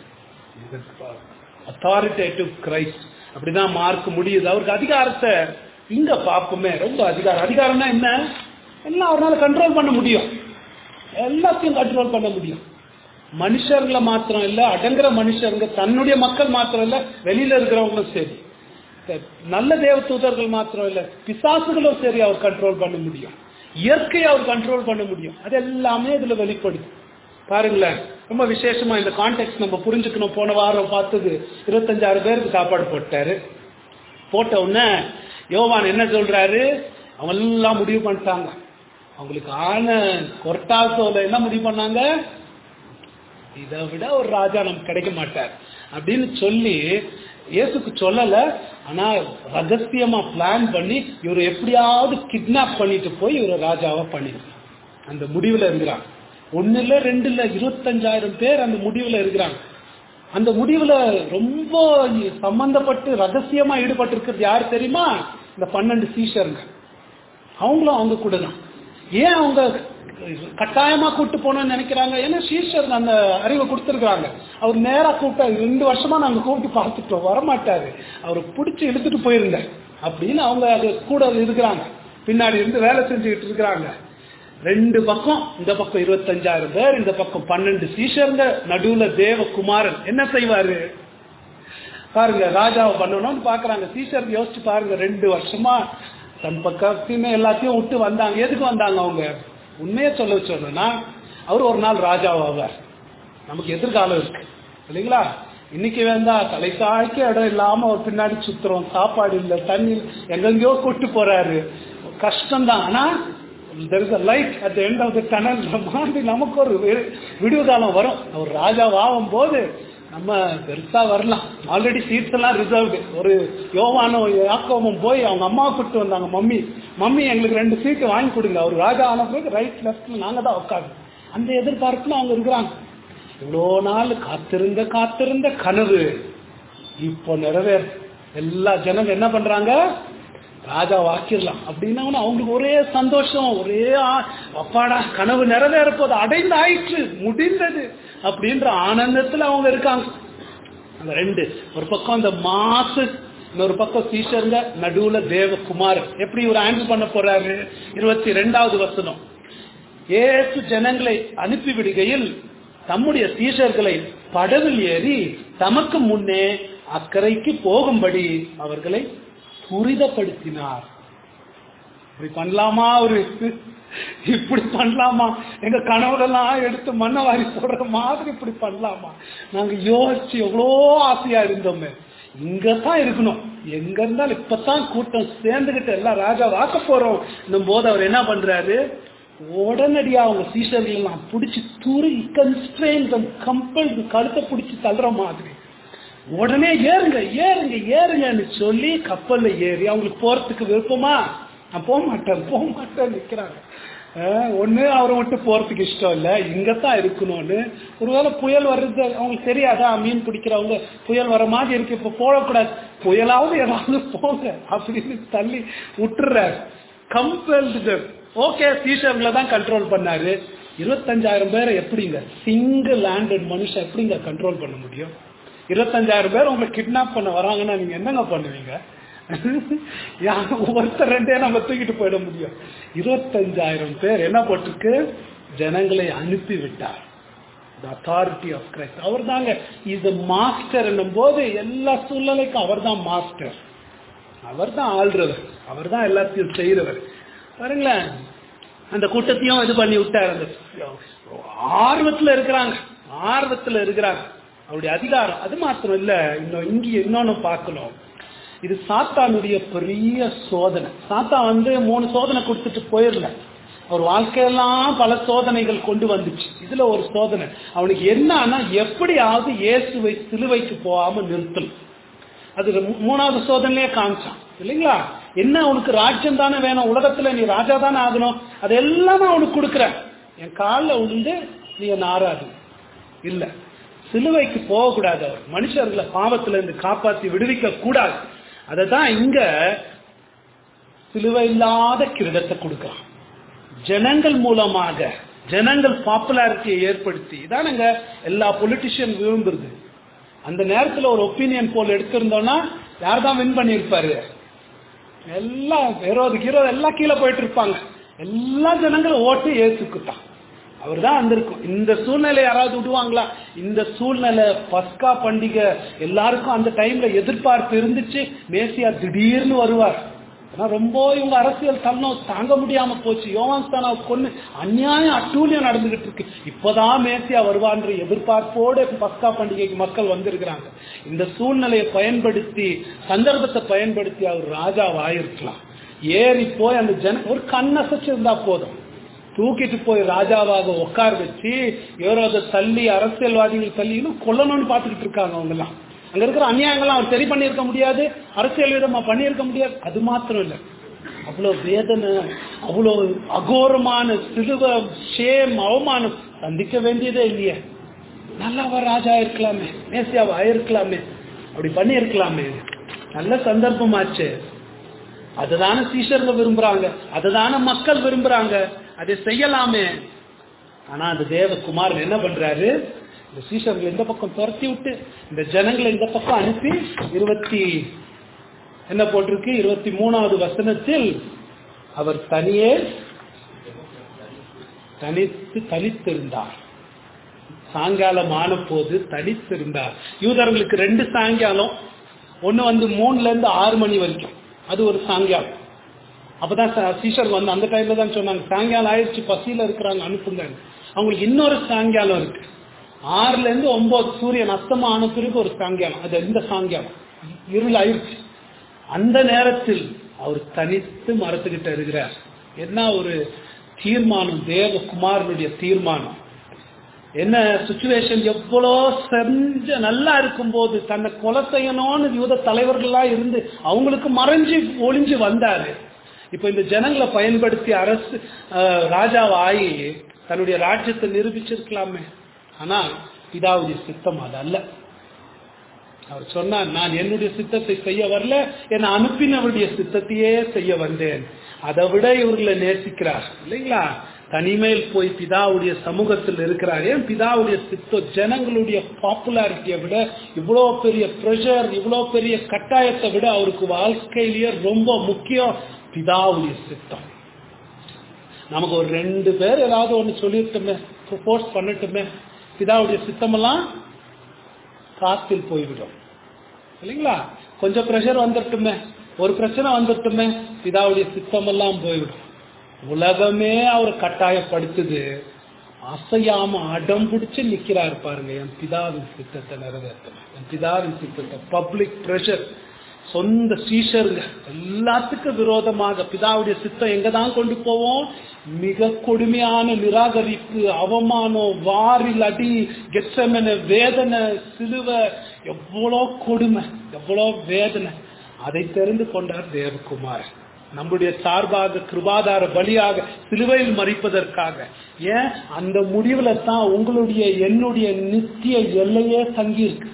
அத்தாரிட்டேட்டிவ் கிரைஸ்ட் அப்படிதான் மார்க் முடியுது அவருக்கு அதிகாரத்தை இங்க பார்ப்போமே ரொம்ப அதிகாரம் அதிகாரம்னா என்ன எல்லாம் அவரால கண்ட்ரோல் பண்ண முடியும் எல்லாத்தையும் கண்ட்ரோல் பண்ண முடியும் மனுஷர்களை மாத்திரம் இல்ல அடங்குற மனுஷருங்க தன்னுடைய மக்கள் மாத்திரம் இல்ல வெளியில இருக்கிறவங்களும் சரி நல்ல தேவ தூதர்கள் மாத்திரம் இல்ல பிசாசுகளும் சரி அவர் கண்ட்ரோல் பண்ண முடியும் இயற்கையை அவர் கண்ட்ரோல் பண்ண முடியும் அது எல்லாமே இதுல வெளிப்படுது பாருங்களேன் ரொம்ப விசேஷமா இந்த கான்டெக்ட் நம்ம புரிஞ்சுக்கணும் போன வாரம் பார்த்தது இருபத்தஞ்சாயிரம் பேருக்கு சாப்பாடு போட்டாரு போட்ட உடனே யோவான் என்ன சொல்றாரு அவங்க எல்லாம் முடிவு பண்ணிட்டாங்க அவங்களுக்கு ஆன கொர்டாசோல என்ன முடிவு பண்ணாங்க இதை விட ஒரு ராஜா நமக்கு கிடைக்க மாட்டார் அப்படின்னு சொல்லி இயேசுக்கு சொல்லல ஆனா ரகசியமா பிளான் பண்ணி இவர் எப்படியாவது கிட்னாப் பண்ணிட்டு போய் இவர் ராஜாவா பண்ணிருக்காங்க அந்த முடிவுல இருக்கிறாங்க ஒன்னு இல்ல ரெண்டு இல்ல இருபத்தஞ்சாயிரம் பேர் அந்த முடிவுல இருக்கிறாங்க அந்த முடிவுல ரொம்ப சம்பந்தப்பட்டு ரகசியமா ஈடுபட்டு இருக்கிறது யார் தெரியுமா இந்த பன்னெண்டு சீஷருங்க அவங்களும் அவங்க கூட தான் ஏன் அவங்க கட்டாயமா கூட்டு போகணும்னு நினைக்கிறாங்க ஏன்னா சீஷர் அந்த அறிவை கொடுத்துருக்காங்க அவர் நேரா கூப்பிட்டா ரெண்டு வருஷமா நாங்க கூப்பிட்டு பார்த்துட்டோம் வரமாட்டாரு அவரை பிடிச்சி இழுத்துட்டு போயிருங்க அப்படின்னு அவங்க அது கூட இருக்கிறாங்க பின்னாடி இருந்து வேலை செஞ்சுக்கிட்டு இருக்கிறாங்க ரெண்டு பக்கம் இந்த பக்கம் இருபத்தஞ்சாயிரம் பேர் இந்த பக்கம் பன்னெண்டு சீஷருங்க நடுவுல தேவகுமாரன் என்ன செய்வாரு பாருங்க ராஜாவை பண்ணணும்னு பாக்குறாங்க சீஷர் யோசிச்சு பாருங்க ரெண்டு வருஷமா தன் பக்கத்தையுமே எல்லாத்தையும் விட்டு வந்தாங்க எதுக்கு வந்தாங்க அவங்க உண்மையை சொல்ல சொல்லணும்னா அவர் ஒரு நாள் ராஜாவாவார் நமக்கு எதிர்காலம் இருக்கு இல்லைங்களா இன்னைக்கு வேண்டா தலைக்காய்க்க இடம் இல்லாம ஒரு பின்னாடி சுத்துறோம் சாப்பாடு இல்லை தண்ணி எங்கெங்கயோ கூட்டு போறாரு கஷ்டம்தான் ஆனா there is a light at end of the tunnel மாதிரி நமக்கு ஒரு விடிவு காலம் வரும் அவர் ராஜாவாகும் போது நம்ம பெருசா வரலாம் ஆல்ரெடி சீட்ஸ் எல்லாம் ரிசர்வ்டு ஒரு யோவானோ யாக்கோவும் போய் அவங்க அம்மாவை கூப்பிட்டு வந்தாங்க மம்மி மம்மி எங்களுக்கு ரெண்டு சீட்டு வாங்கி கொடுங்க அவர் ராஜா ஆன பிறகு ரைட் லெஃப்ட்ல நாங்க தான் உட்காந்து அந்த எதிர்பார்ப்புல அவங்க இருக்கிறாங்க இவ்வளோ நாள் காத்திருந்த காத்திருந்த கனவு இப்போ நிறைவேற எல்லா ஜனங்க என்ன பண்றாங்க ராஜா வாக்கிடலாம் அப்படின்னா அவங்களுக்கு ஒரே சந்தோஷம் ஒரே அப்பாடா கனவு நிறைவேற போது அடைந்து ஆயிற்று முடிந்தது அப்படின்ற ஆனந்தத்துல அவங்க இருக்காங்க அந்த ரெண்டு ஒரு பக்கம் அந்த மாசு இன்னொரு பக்கம் சீஷருங்க நடுவுல தேவகுமார் எப்படி இவர் ஹேண்டில் பண்ண போறாரு இருபத்தி ரெண்டாவது வசனம் ஏசு ஜனங்களை அனுப்பி விடுகையில் தம்முடைய சீஷர்களை படவில் ஏறி தமக்கு முன்னே அக்கறைக்கு போகும்படி அவர்களை துரிதப்படுத்தினார் இப்படி பண்ணலாமா அவரு இப்படி பண்ணலாமா எங்க கனவுலெல்லாம் எடுத்து மண்ணை வாரி போடுற மாதிரி இப்படி பண்ணலாமா நாங்க யோசிச்சு எவ்வளோ ஆசையா இருந்தோமே இங்கதான் இருக்கணும் எங்க இருந்தாலும் இப்பதான் கூட்டம் சேர்ந்துகிட்டு எல்லாம் ராஜா வாக்க போறோம் போது அவர் என்ன பண்றாரு உடனடியா அவங்க சீசர்கள் எல்லாம் பிடிச்சி துரி கன்ஸ்ட்ரெயின் கம்பல் கழுத்தை பிடிச்சி தள்ளுற மாதிரி உடனே ஏறுங்க ஏறுங்க ஏறுங்கன்னு சொல்லி கப்பல்ல ஏறி அவங்களுக்கு போறதுக்கு விருப்பமா நான் போக மாட்டேன் போக மாட்டேன் நிக்கிறாங்க ஒண்ணு அவரை மட்டும் போறதுக்கு இஷ்டம் இல்ல இங்கதான் இருக்கணும்னு ஒருவேளை புயல் வர்றது அவங்களுக்கு தெரியாதா மீன் பிடிக்கிறவங்க புயல் வர மாதிரி இருக்கு இப்ப போடக்கூடாது புயலாவது ஏதாவது போங்க அப்படின்னு தள்ளி விட்டுறாரு கம்பல்டு ஓகே சீஷர்களை தான் கண்ட்ரோல் பண்ணாரு இருபத்தஞ்சாயிரம் பேரை எப்படிங்க சிங்கிள் லேண்டட் மனுஷன் எப்படிங்க கண்ட்ரோல் பண்ண முடியும் இருபத்தஞ்சாயிரம் பேர் உங்களை கிட்னாப் பண்ண வராங்கன்னா நீங்க என்னங்க பண்ணுவீங்க ஒருத்தர் ரெண்டே நம்ம தூக்கிட்டு போயிட முடியும் இருபத்தஞ்சாயிரம் பேர் என்ன போட்டிருக்கு ஜனங்களை அனுப்பி விட்டார் அத்தாரிட்டி ஆஃப் கிரைஸ்ட் அவர் தாங்க இது மாஸ்டர் என்னும் போது எல்லா சூழ்நிலைக்கும் அவர் தான் மாஸ்டர் அவர் தான் ஆள்றவர் அவர் தான் எல்லாத்தையும் செய்யறவர் பாருங்களேன் அந்த கூட்டத்தையும் இது பண்ணி விட்டார் அந்த ஆர்வத்துல இருக்கிறாங்க ஆர்வத்துல இருக்கிறாங்க அவருடைய அதிகாரம் அது மாத்திரம் இல்ல இன்னும் இங்க இன்னொன்னு பார்க்கணும் இது சாத்தானுடைய பெரிய சோதனை சாத்தா வந்து மூணு சோதனை கொடுத்துட்டு போயிடல அவர் வாழ்க்கையெல்லாம் பல சோதனைகள் கொண்டு வந்துச்சு இதுல ஒரு சோதனை அவனுக்கு என்னன்னா எப்படியாவது இயேசுவை சிலுவைக்கு போகாம நிறுத்தணும் அது மூ- மூணாவது சோதனையே காமிச்சான் இல்லைங்களா என்ன அவனுக்கு ராஜ்யம் தானே வேணும் உலகத்துல நீ ராஜா தானே ஆகணும் அது எல்லாம் நான் அவனுக்கு கொடுக்குறேன் என் காலில் விழுந்து நீ என்ன ஆறாது இல்ல சிலுவைக்கு போகக்கூடாது அவர் மனுஷர்களை பாவத்துல இருந்து காப்பாத்தி விடுவிக்க கூடாது அதை தான் இங்க சிலுவை இல்லாத கிரீடத்தை கொடுக்கிறான் ஜனங்கள் மூலமாக ஜனங்கள் பாப்புலாரிட்டியை ஏற்படுத்தி இதானுங்க எல்லா பொலிட்டிஷியன் விரும்புறது அந்த நேரத்துல ஒரு ஒப்பீனியன் போல் எடுத்திருந்தோம்னா யார் தான் வின் பண்ணியிருப்பாரு எல்லாம் விரோத கீரோ எல்லாம் கீழே போயிட்டு இருப்பாங்க எல்லா ஜனங்களும் ஓட்டு ஏத்துக்குத்தான் அவர் தான் வந்திருக்கும் இந்த சூழ்நிலை யாராவது விடுவாங்களா இந்த சூழ்நிலை பஸ்கா பண்டிகை எல்லாருக்கும் அந்த டைம்ல எதிர்பார்ப்பு இருந்துச்சு மேசியா திடீர்னு வருவார் ஆனா ரொம்ப இவங்க அரசியல் தள்ளம் தாங்க முடியாம போச்சு யோவான் ஸ்தானா கொண்டு அநியாயம் அட்டூழியம் நடந்துகிட்டு இருக்கு இப்பதான் மேசியா வருவான்ற எதிர்பார்ப்போட பஸ்கா பண்டிகைக்கு மக்கள் வந்திருக்கிறாங்க இந்த சூழ்நிலையை பயன்படுத்தி சந்தர்ப்பத்தை பயன்படுத்தி அவர் ராஜாவாயிருக்கலாம் ஏறி போய் அந்த ஜன ஒரு கண்ணசைச்சு இருந்தா போதும் தூக்கிட்டு போய் ராஜாவாக உட்கார வச்சு யோரோத தள்ளி அரசியல்வாதிகள் தள்ளி இன்னும் கொல்லணும்னு பார்த்துக்கிட்டு இருக்காங்க அவங்க எல்லாம் அங்க இருக்கிற அநியாயங்கள்லாம் அவர் சரி பண்ணியிருக்க முடியாது அரசியல் விதமா பண்ணியிருக்க முடியாது அது மாத்திரம் இல்லை அவ்வளவு வேதனை அவ்வளவு அகோரமான சிலுவ ஷேம் அவமானம் சந்திக்க வேண்டியதே இல்லையே நல்லவா ராஜா இருக்கலாமே மேசியாவா ஆயிருக்கலாமே அப்படி பண்ணியிருக்கலாமே நல்ல சந்தர்ப்பமாச்சு அதுதானே சீஷர்கள் விரும்புறாங்க அதுதானே மக்கள் விரும்புறாங்க அதை செய்யலாமே ஆனா அந்த தேவகுமாரன் என்ன பண்றாரு இந்த சீஷர்கள் இந்த பக்கம் துரத்தி விட்டு இந்த ஜனங்களை இந்த பக்கம் அனுப்பி இருபத்தி என்ன போட்டிருக்கு இருபத்தி மூணாவது வசனத்தில் அவர் தனியே தனித்து தனித்திருந்தார் சாயங்காலம் ஆன போது தனித்திருந்தார் யூதர்களுக்கு ரெண்டு சாயங்காலம் ஒண்ணு வந்து மூணுல இருந்து ஆறு மணி வரைக்கும் அது ஒரு சாயங்காலம் அப்பதான் ச- சீஷர் வந்து அந்த டைம்ல தான் சொன்னாங்க சாயங்காலம் ஆயிடுச்சு பசியில இருக்கிறாங்க அனுப்புங்க அவங்களுக்கு இன்னொரு சாயங்காலம் இருக்கு ஆறுல இருந்து ஒன்பது சூரியன் அஸ்தமா ஆன பிறகு ஒரு சாயங்காலம் அது இந்த சாயங்காலம் இருள் ஆயிடுச்சு அந்த நேரத்தில் அவர் தனித்து மரத்துக்கிட்ட இருக்கிறார் என்ன ஒரு தீர்மானம் தேவகுமாரனுடைய தீர்மானம் என்ன சுச்சுவேஷன் எவ்வளோ செஞ்ச நல்லா இருக்கும்போது தன்னை கொலை செய்யணும்னு யூத தலைவர்களா இருந்து அவங்களுக்கு மறைஞ்சு ஒளிஞ்சு வந்தாரு இப்ப இந்த ஜனங்களை பயன்படுத்தி அரசு அஹ், ராஜாவா ஆகி தன்னுடைய ராஜ்யத்தை நிரூபிச்சிருக்கலாமே ஆனா பிதாவுடைய சித்தம் அது அல்ல அவர் சொன்னார் நான் என்னுடைய சித்தத்தை செய்ய வரல என்னை அனுப்பினவருடைய சித்தத்தையே செய்ய வந்தேன் அதை விட இவர்களை நேசிக்கிறார் இல்லைங்களா தனிமையில் போய் பிதாவுடைய சமூகத்தில் இருக்கிறார் ஏன் பிதாவுடைய சித்தம் ஜனங்களுடைய பாப்புலாரிட்டியை விட இவ்வளோ பெரிய ப்ரெஷர் இவ்வளோ பெரிய கட்டாயத்தை விட அவருக்கு வாழ்க்கையிலேயே ரொம்ப முக்கியம் பிதாவுடைய சித்தம் நமக்கு ஒரு ரெண்டு பேர் ஏதாவது ஒன்று சொல்லிட்டுமே ப்ரொபோஸ் பண்ணட்டுமே பிதாவுடைய சித்தமெல்லாம் காத்தில் போய்விடும் இல்லைங்களா கொஞ்சம் ப்ரெஷர் வந்துட்டுமே ஒரு பிரச்சனை வந்துட்டுமே பிதாவுடைய சித்தமெல்லாம் போய்விடும் உலகமே அவர் கட்டாயப்படுத்துது அசையாம அடம் பிடிச்சு நிக்கிறாரு பாருங்க என் பிதாவின் சித்தத்தை நிறைவேற்றணும் என் பிதாவின் சித்தத்தை பப்ளிக் ப்ரெஷர் சொந்த சீஷருங்க எல்லாத்துக்கும் விரோதமாக பிதாவுடைய சித்தம் எங்க தான் கொண்டு போவோம் மிக கொடுமையான நிராகரிப்பு அவமானம் வாரில் அடி கெச்சமென வேதனை சிலுவை எவ்வளோ கொடுமை எவ்வளோ வேதனை அதை தெரிந்து கொண்டார் தேவகுமார் நம்முடைய சார்பாக கிருபாதார பலியாக சிலுவையில் மறிப்பதற்காக ஏன் அந்த முடிவுல தான் உங்களுடைய என்னுடைய நித்திய எல்லையே தங்கி இருக்கு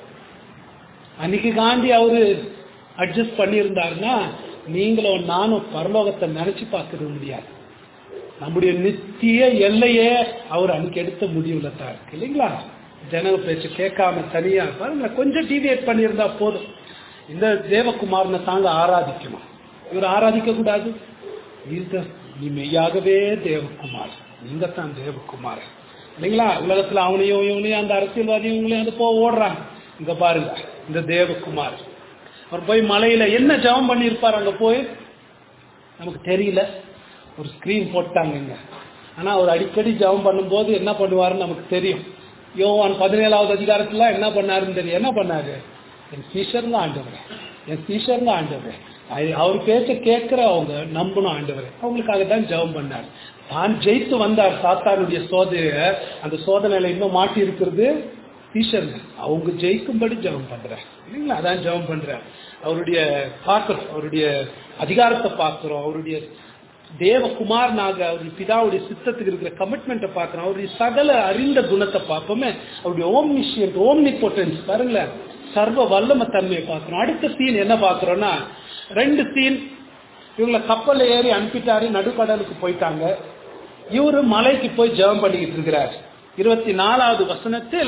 அன்னைக்கு காந்தி அவரு அட்ஜஸ்ட் பண்ணியிருந்தாருன்னா நீங்களும் நானும் பரலோகத்தை நினைச்சு பார்க்கறது முடியாது நம்முடைய நித்திய எல்லையே அவர் அன்னைக்கு எடுத்த முடிவுல தான் இருக்கு இல்லைங்களா ஜனங்க பேச்சு கேட்காம தனியா பாருங்க கொஞ்சம் டிவியேட் பண்ணியிருந்தா போதும் இந்த தேவகுமாரனை தாங்க ஆராதிக்கணும் இவர் ஆராதிக்க கூடாது நீங்க நீ மெய்யாகவே தேவகுமார் நீங்க தான் தேவகுமார் இல்லைங்களா உலகத்துல அவனையும் இவனையும் அந்த அரசியல்வாதியும் இவங்களையும் அது போ ஓடுறாங்க இங்க பாருங்க இந்த தேவகுமார் அவர் போய் மலையில என்ன ஜெபம் பண்ணியிருப்பார் அங்க போய் நமக்கு தெரியல ஒரு ஸ்கிரீன் போட்டாங்க இங்க ஆனா அவர் அடிக்கடி ஜெபம் பண்ணும்போது என்ன பண்ணுவாருன்னு நமக்கு தெரியும் யோவான் பதினேழாவது அதிகாரத்துல என்ன பண்ணாருன்னு தெரியும் என்ன பண்ணாரு என் சீஷர் தான் ஆண்டவர் என் சீஷருங்க ஆண்டவர் அவர் பேச்ச கேட்கிற அவங்க நம்பணும் ஆண்டவர் அவங்களுக்காக தான் ஜெபம் பண்ணார் தான் ஜெயித்து வந்தார் சாத்தானுடைய சோதனைய அந்த சோதனையில இன்னும் மாட்டி இருக்கிறது சீஷருங்க அவங்க ஜெயிக்கும்படி ஜெபம் பண்றார் இல்லைங்களா அதான் ஜெபம் பண்றார் அவருடைய பார்க்கிறோம் அவருடைய அதிகாரத்தை பார்க்கிறோம் அவருடைய தேவகுமாரனாக அவருடைய பிதாவுடைய சித்தத்துக்கு இருக்கிற கமிட்மெண்ட்டை பார்க்கிறோம் அவருடைய சகல அறிந்த குணத்தை பார்ப்போமே அவருடைய ஓம்னிஷியன்ட் ஓம்னி பொட்டன்ஸ் பாருங்களேன் சர்வ வல்லம தன்மையை பார்க்கிறோம் அடுத்த சீன் என்ன பார்க்கிறோம்னா ரெண்டு சீன் இவங்களை கப்பல்ல ஏறி அனுப்பிட்டாரு நடுக்கடலுக்கு போயிட்டாங்க இவரு மலைக்கு போய் ஜெபம் பண்ணிக்கிட்டு இருக்கிறார் இருபத்தி நாலாவது வசனத்தில்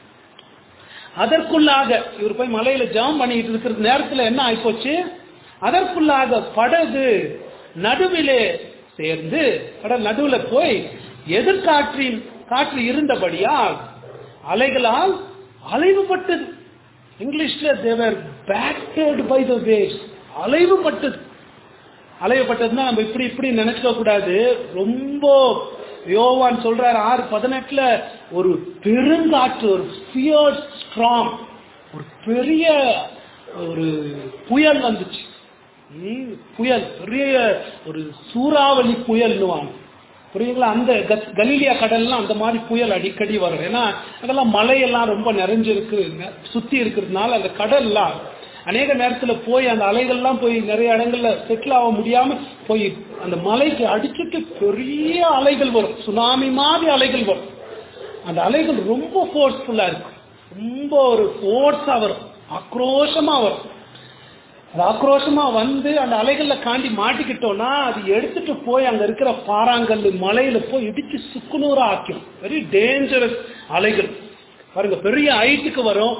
அதற்குள்ளாக இவர் போய் மலையில ஜெபம் பண்ணிக்கிட்டு இருக்கிற நேரத்துல என்ன ஆயிப்போச்சு அதற்குள்ளாக படகு நடுவிலே சேர்ந்து கடல் நடுவுல போய் எதிர்காற்றின் காற்று இருந்தபடியால் அலைகளால் அலைவுபட்டது இங்கிலீஷ்ல they were battered by the waves அலைவுபட்டது அலைவுபட்டதுன்னா நம்ம இப்படி இப்படி நினைச்சுக்க கூடாது ரொம்ப யோவான் சொல்றாரு ஆறு பதினெட்டுல ஒரு பெருங்காற்று ஒரு ஃபியர் ஸ்ட்ராங் ஒரு பெரிய ஒரு புயல் வந்துச்சு ம், புயல் பெரிய ஒரு சூறாவளி புயல்னுவாங்க புரியுங்களா அந்த கத்- கலீலியா கடல்லாம் அந்த மாதிரி புயல் அடிக்கடி வரும் ஏன்னா அதெல்லாம் மலையெல்லாம் ரொம்ப நிறைஞ்சிருக்கு ந- சுத்தி இருக்கிறதுனால அந்த கடல்லாம் அநேக நேரத்துல போய் அந்த அலைகள்லாம் போய் நிறைய இடங்கள்ல செட்டில் ஆக முடியாம போய் அந்த மலைக்கு அடிச்சுட்டு பெரிய அலைகள் வரும் சுனாமி மாதிரி அலைகள் வரும் அந்த அலைகள் ரொம்ப ஃபோர்ஸ்ஃபுல்லா இருக்கும் ரொம்ப ஒரு ஃபோர்ஸா வரும் ஆக்ரோஷமா வரும் அது ஆக்ரோஷமா வந்து அந்த அலைகள்ல காண்டி மாட்டிக்கிட்டோம்னா அது எடுத்துட்டு போய் அங்க இருக்கிற பாறாங்கல் மலையில போய் இடிச்சு சுக்குநூறா ஆக்கும் வெரி டேஞ்சரஸ் அலைகள் பாருங்க பெரிய ஹைட்டுக்கு வரும்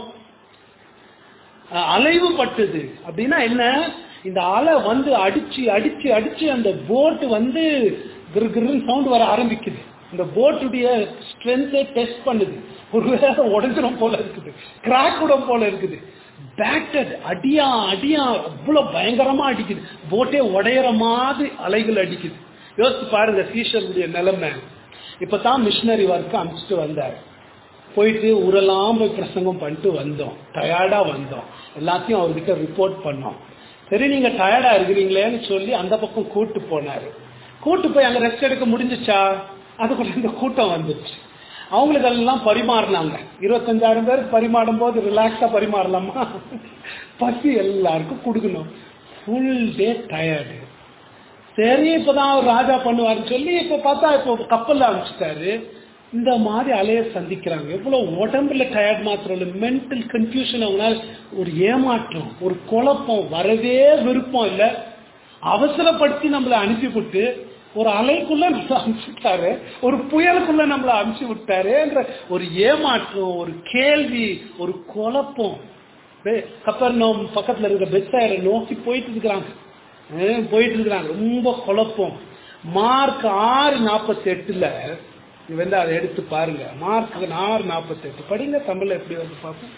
அஹ் அலைவு பட்டுது அப்படின்னா என்ன இந்த அலை வந்து அடிச்சு அடிச்சு அடிச்சு அந்த போட் வந்து கிரு கிருன்னு சவுண்ட் வர ஆரம்பிக்குது இந்த போட்டுடைய ஸ்ட்ரென்த்தை டெஸ்ட் பண்ணுது ஒருவேளை உடஞ்சிரும் போல இருக்குது கிராக் விடும் போல இருக்குது பேட்டட் அடியா அடியா அவ்வளவு பயங்கரமா அடிக்குது போட்டே உடையிற மாதிரி அலைகள் அடிக்குது யோசிச்சு பாருங்க சீஷருடைய நிலைமை இப்பதான் மிஷினரி ஒர்க் அனுப்பிச்சிட்டு வந்தாரு போயிட்டு ஊரெல்லாம் போய் பிரசங்கம் பண்ணிட்டு வந்தோம் டயர்டா வந்தோம் எல்லாத்தையும் அவர்கிட்ட ரிப்போர்ட் பண்ணோம் சரி நீங்க டயர்டா இருக்கிறீங்களேன்னு சொல்லி அந்த பக்கம் கூட்டு போனாரு கூட்டு போய் அங்க ரெஸ்ட் எடுக்க முடிஞ்சுச்சா அதுக்குள்ள இந்த கூட்டம் வந்துச்சு அவங்களுக்கு எல்லாம் பரிமாறினாங்க இருபத்தஞ்சாயிரம் பேர் பரிமாறும் போது ரிலாக்ஸா பரிமாறலாமா பசி எல்லாருக்கும் கொடுக்கணும் ஃபுல் டே டயர்டு சரி இப்பதான் அவர் ராஜா பண்ணுவாருன்னு சொல்லி இப்ப பார்த்தா இப்போ கப்பல்ல அனுப்பிச்சிட்டாரு இந்த மாதிரி அலைய சந்திக்கிறாங்க எவ்வளவு உடம்புல டயர்ட் மாத்திரம் இல்ல மென்டல் கன்ஃபியூஷன் அவங்களால ஒரு ஏமாற்றம் ஒரு குழப்பம் வரவே விருப்பம் இல்ல அவசரப்படுத்தி நம்மளை அனுப்பிவிட்டு ஒரு அலைக்குள்ள நம்மளை அனுப்பிச்சுட்டாரு ஒரு புயலுக்குள்ள நம்மளை அனுப்பிச்சு விட்டாருன்ற ஒரு ஏமாற்றம் ஒரு கேள்வி ஒரு குழப்பம் கப்பர்னோம் பக்கத்துல இருக்கிற பெத்தாயரை நோக்கி போயிட்டு இருக்கிறாங்க அஹ் போயிட்டு இருக்கிறாங்க ரொம்ப குழப்பம் மார்க் ஆறு நாற்பத்தி எட்டுல நீ வந்து அதை எடுத்து பாருங்க மார்க் ஆறு நாற்பத்தி எட்டு படிங்க தமிழ்ல எப்படி வந்து பார்ப்போம்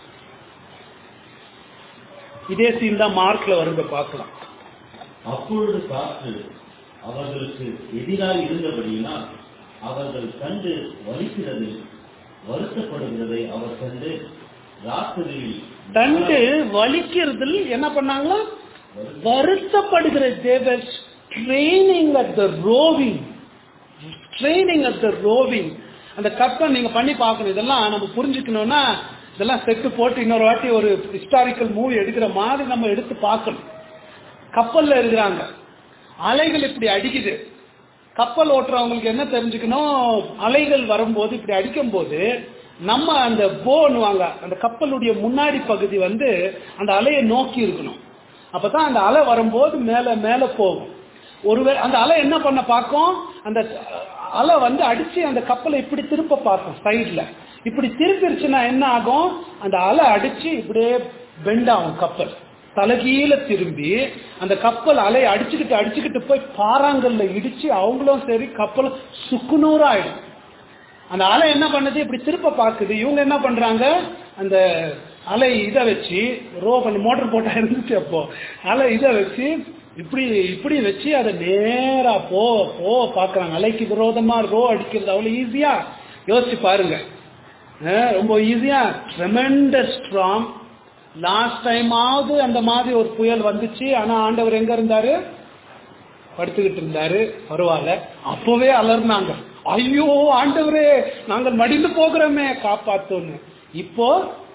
இதே சீன் தான் மார்க்ல வருங்க பார்க்கலாம் அப்பொழுது காற்று அவர்களுக்கு எதிராக இருந்தபடியினால் அவர்கள் கண்டு வலிக்கிறது வருத்தப்படுகிறதை அவர் கண்டு ராத்திரியில் தண்டு வலிக்கிறதில் என்ன பண்ணாங்களா வருத்தப்படுகிற they were training at the rowing training at the rowing அந்த கப்பல் நீங்க பண்ணி பார்க்கணும் இதெல்லாம் நம்ம புரிஞ்சுக்கணும்னா இதெல்லாம் செட்டு போட்டு இன்னொரு வாட்டி ஒரு ஹிஸ்டாரிக்கல் மூவி எடுக்கிற மாதிரி நம்ம எடுத்து பார்க்கணும் கப்பல்ல இருக்கிறாங்க அலைகள் இப்படி அடிக்குது கப்பல் ஓட்டுறவங்களுக்கு என்ன தெரிஞ்சுக்கணும் அலைகள் வரும்போது இப்படி அடிக்கும் போது நம்ம அந்த போன்னுவாங்க அந்த கப்பலுடைய முன்னாடி பகுதி வந்து அந்த அலையை நோக்கி இருக்கணும் அப்பதான் அந்த அலை வரும்போது மேல மேல போகும் ஒருவேளை அந்த அலை என்ன பண்ண பார்க்கும் அந்த அலை வந்து அடிச்சு அந்த கப்பலை இப்படி திருப்ப பார்க்கும் சைட்ல இப்படி திருப்பிருச்சுன்னா என்ன ஆகும் அந்த அலை அடிச்சு இப்படியே பெண்ட் ஆகும் கப்பல் தலைகீழ திரும்பி அந்த கப்பல் அலை அடிச்சுக்கிட்டு அடிச்சுக்கிட்டு போய் பாறாங்கல்ல இடிச்சு அவங்களும் சரி கப்பலும் சுக்குநூறாயிடும் அந்த அலை என்ன பண்ணுது இப்படி திருப்ப பார்க்குது இவங்க என்ன பண்றாங்க அந்த அலை இதை வச்சு ரோ பண்ணி மோட்டர் போட்டா இருந்துச்சு அப்போ அலை இதை வச்சு இப்படி இப்படி வச்சு அதை நேரா போ போ பாக்குறாங்க அலைக்கு விரோதமா ரோ அடிக்கிறது அவ்வளவு ஈஸியா யோசிச்சு பாருங்க அஹ் ரொம்ப ஈஸியா ட்ரெமெண்டஸ் ஸ்ட்ராங் லாஸ்ட் டைமாவது அந்த மாதிரி ஒரு புயல் வந்துச்சு ஆனா ஆண்டவர் எங்க இருந்தாரு படுத்துக்கிட்டு இருந்தாரு பரவாயில்ல அப்பவே அலர்னாங்க ஐயோ ஆண்டவரே நாங்கள் மடிந்து போகிறோமே காப்பாத்தோன்னு இப்போ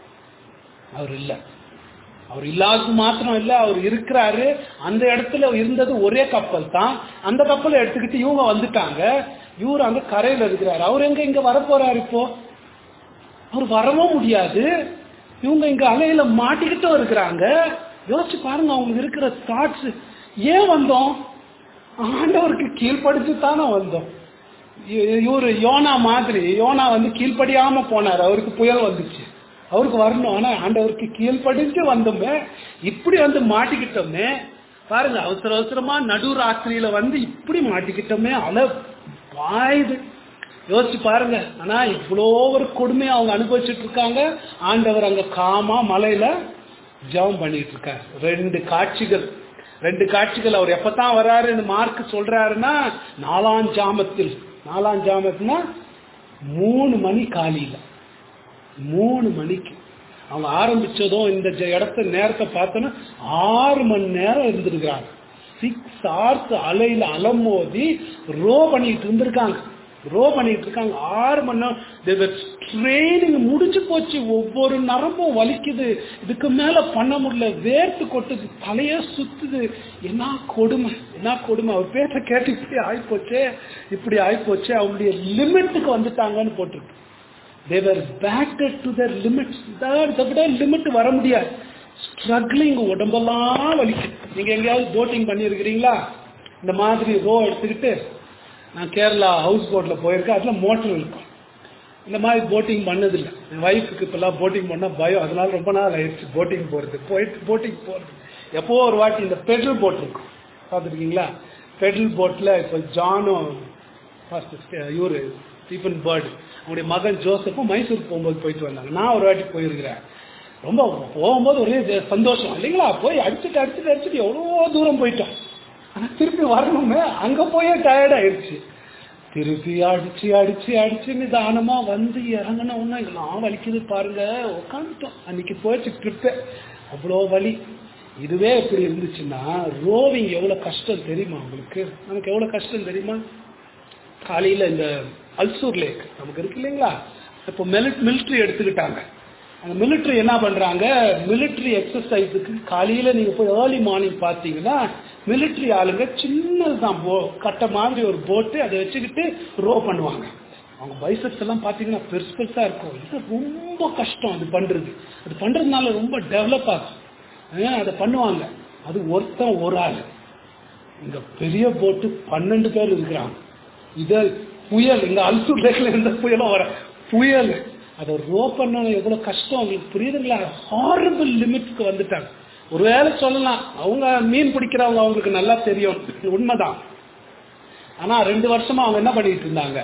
அவர் இல்ல அவர் இல்லாதது மாத்திரம் இல்ல அவர் இருக்கிறாரு அந்த இடத்துல இருந்தது ஒரே கப்பல் தான் அந்த கப்பலை எடுத்துக்கிட்டு இவங்க வந்துட்டாங்க இவர் அங்க கரையில இருக்கிறாரு அவர் எங்க இங்க வரப்போறாரு இப்போ அவர் வரவும் முடியாது இவங்க இங்க அலையில மாட்டிக்கிட்டும் இருக்கிறாங்க யோசிச்சு பாருங்க அவங்களுக்கு இருக்கிற தாட்ஸ் ஏன் வந்தோம் ஆண்டவருக்கு கீழ்ப்படிச்சு தானே வந்தோம் இ- இவரு யோனா மாதிரி யோனா வந்து கீழ்ப்படியாம போனார் அவருக்கு புயல் வந்துச்சு அவருக்கு வரணும் ஆனா ஆண்டவருக்கு கீழ்ப்படிஞ்சு வந்தோமே இப்படி வந்து மாட்டிக்கிட்டோமே பாருங்க அவசர அவசரமா நடு ராத்திரியில வந்து இப்படி மாட்டிக்கிட்டோமே அலை பாயுது யோசிச்சு பாருங்க ஆனா இவ்வளோ ஒரு கொடுமையை அவங்க அனுபவிச்சுட்டு இருக்காங்க ஆண்டவர் அங்க காமா மலையில ஜெபம் பண்ணிட்டு இருக்காரு ரெண்டு காட்சிகள் ரெண்டு காட்சிகள் அவர் எப்பதான் வராருன்னு மார்க் சொல்றாருன்னா நாலாம் ஜாமத்தில் நாலாம் ஜாமத்துனா மூணு மணி காலையில மூணு மணிக்கு அவங்க ஆரம்பிச்சதும் இந்த ஜ- இடத்த நேரத்தை பார்த்தோன்னா ஆறு மணி நேரம் இருந்திருக்கிறாங்க சிக்ஸ் ஹவர்ஸ் அலையில அலமோதி ரோ பண்ணிட்டு இருந்திருக்காங்க ரோ பண்ணிட்டு இருக்காங்க ஆறு மணி நேரம் ட்ரைனிங் முடிஞ்சு போச்சு ஒவ்வொரு நரம்பும் வலிக்குது இதுக்கு மேல பண்ண முடியல வேர்த்து கொட்டுது தலையே சுத்துது என்ன கொடுமை என்ன கொடுமை அவர் பேச கேட்டு இப்படி ஆயிப்போச்சே இப்படி ஆயிப்போச்சே அவங்களுடைய லிமிட்டுக்கு வந்துட்டாங்கன்னு போட்டிருக்கு they were packed to their limits இதை விட லிமிட் வர முடியாது ஸ்ட்ரகிளிங் உடம்பெல்லாம் வலிக்கும் நீங்க எங்கேயாவது போட்டிங் பண்ணியிருக்கிறீங்களா இந்த மாதிரி ரோ எடுத்துக்கிட்டு நான் கேரளா ஹவுஸ் போட்ல போயிருக்கேன் அதுல மோட்டர் இருக்கும் இந்த மாதிரி போட்டிங் பண்ணதில்லை என் ஒய்ஃபுக்கு இப்பெல்லாம் போட்டிங் பண்ணா பயம் அதனால ரொம்ப நாள் ஆயிடுச்சு போட்டிங் போறது போயிட்டு போட்டிங் போறது எப்போ ஒரு வாட்டி இந்த பெட்ரோல் போட் இருக்கும் பார்த்துருக்கீங்களா பெட்ரோல் போட்ல இப்போ ஜானும் ஃபர்ஸ்ட் இவரு ஸ்டீஃபன் பேர்டு அவங்களுடைய மகன் ஜோசப்பும் மைசூர் போகும்போது போயிட்டு வந்தாங்க நான் ஒரு வாட்டி போயிருக்கிறேன் ரொம்ப போகும்போது ஒரே ஜ- சந்தோஷம் இல்லைங்களா போய் அடிச்சுட்டு அடிச்சுட்டு அடிச்சுட்டு எவ்வளோ தூரம் போயிட்டோம் ஆனா திருப்பி வரணுமே அங்க போயே டயர்ட் ஆயிடுச்சு திருப்பி அடிச்சு அடிச்சு அடிச்சு நிதானமா வந்து இறங்கின உடனே எங்கெல்லாம் வலிக்குது பாருங்க உட்காந்துட்டோம் அன்னைக்கு போயிடுச்சு ட்ரிப்பு அவ்வளோ வலி இதுவே இப்படி இருந்துச்சுன்னா ரோவிங் எவ்வளவு கஷ்டம் தெரியுமா உங்களுக்கு நமக்கு எவ்வளவு கஷ்டம் தெரியுமா காலையில இந்த அல்சூர் லேக் நமக்கு இருக்கு இல்லைங்களா இப்போ மிலிட்ரி எடுத்துக்கிட்டாங்க அந்த மிலிட்ரி என்ன பண்றாங்க மிலிட்ரி எக்ஸசைஸுக்கு காலையில நீங்க போய் ஏர்லி மார்னிங் பார்த்தீங்கன்னா மிலிட்ரி ஆளுங்க சின்னதுதான் போ கட்ட மாதிரி ஒரு போட்டு அதை வச்சுக்கிட்டு ரோ பண்ணுவாங்க அவங்க பைசப்ஸ் எல்லாம் பார்த்தீங்கன்னா பெருசு பெருசா இருக்கும் இது ரொம்ப கஷ்டம் அது பண்றது அது பண்றதுனால ரொம்ப டெவலப் ஆகும் ஏன் அதை பண்ணுவாங்க அது ஒருத்தன் ஒரு ஆள் இங்க பெரிய போட்டு பன்னெண்டு பேர் இருக்கிறாங்க இத புயல் இங்க அல்சூர் லேக்ல இருந்த புயலும் வர புயல் அதை ரோ பண்ண எவ்வளவு கஷ்டம் அவங்களுக்கு புரியுதுங்களா ஹாரபிள் லிமிட்ஸ்க்கு வந்துட்டாங்க ஒருவேளை சொல்லலாம் அவங்க மீன் பிடிக்கிறவங்க அவங்களுக்கு நல்லா தெரியும் உண்மைதான் ஆனா ரெண்டு வருஷமா அவங்க என்ன பண்ணிட்டு இருந்தாங்க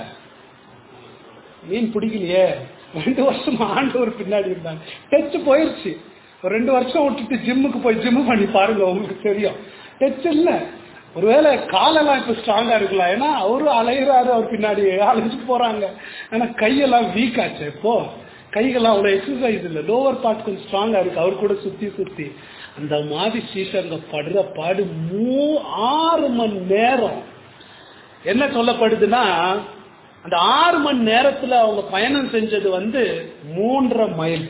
மீன் பிடிக்கலையே ரெண்டு வருஷமா ஆண்டவர் பின்னாடி இருந்தாங்க டச் போயிருச்சு ஒரு ரெண்டு வருஷம் விட்டுட்டு ஜிம்முக்கு போய் ஜிம்மு பண்ணி பாருங்க உங்களுக்கு தெரியும் டச் இல்ல ஒருவேளை காலெல்லாம் இப்ப ஸ்ட்ராங்கா இருக்கலாம் ஏன்னா அவரும் அலையிறாரு அவர் பின்னாடி அலைஞ்சு போறாங்க ஆனா கையெல்லாம் வீக் ஆச்சு இப்போ கைகள்லாம் அவ்வளவு எக்ஸசைஸ் இல்லை லோவர் பார்ட் கொஞ்சம் ஸ்ட்ராங்கா இருக்கு அவர் கூட சுத்தி சுத்தி அந்த மாதிரி சீசங்க படுற பாடு மூ ஆறு மணி நேரம் என்ன சொல்லப்படுதுன்னா அந்த ஆறு மணி நேரத்துல அவங்க பயணம் செஞ்சது வந்து மூன்றரை மைல்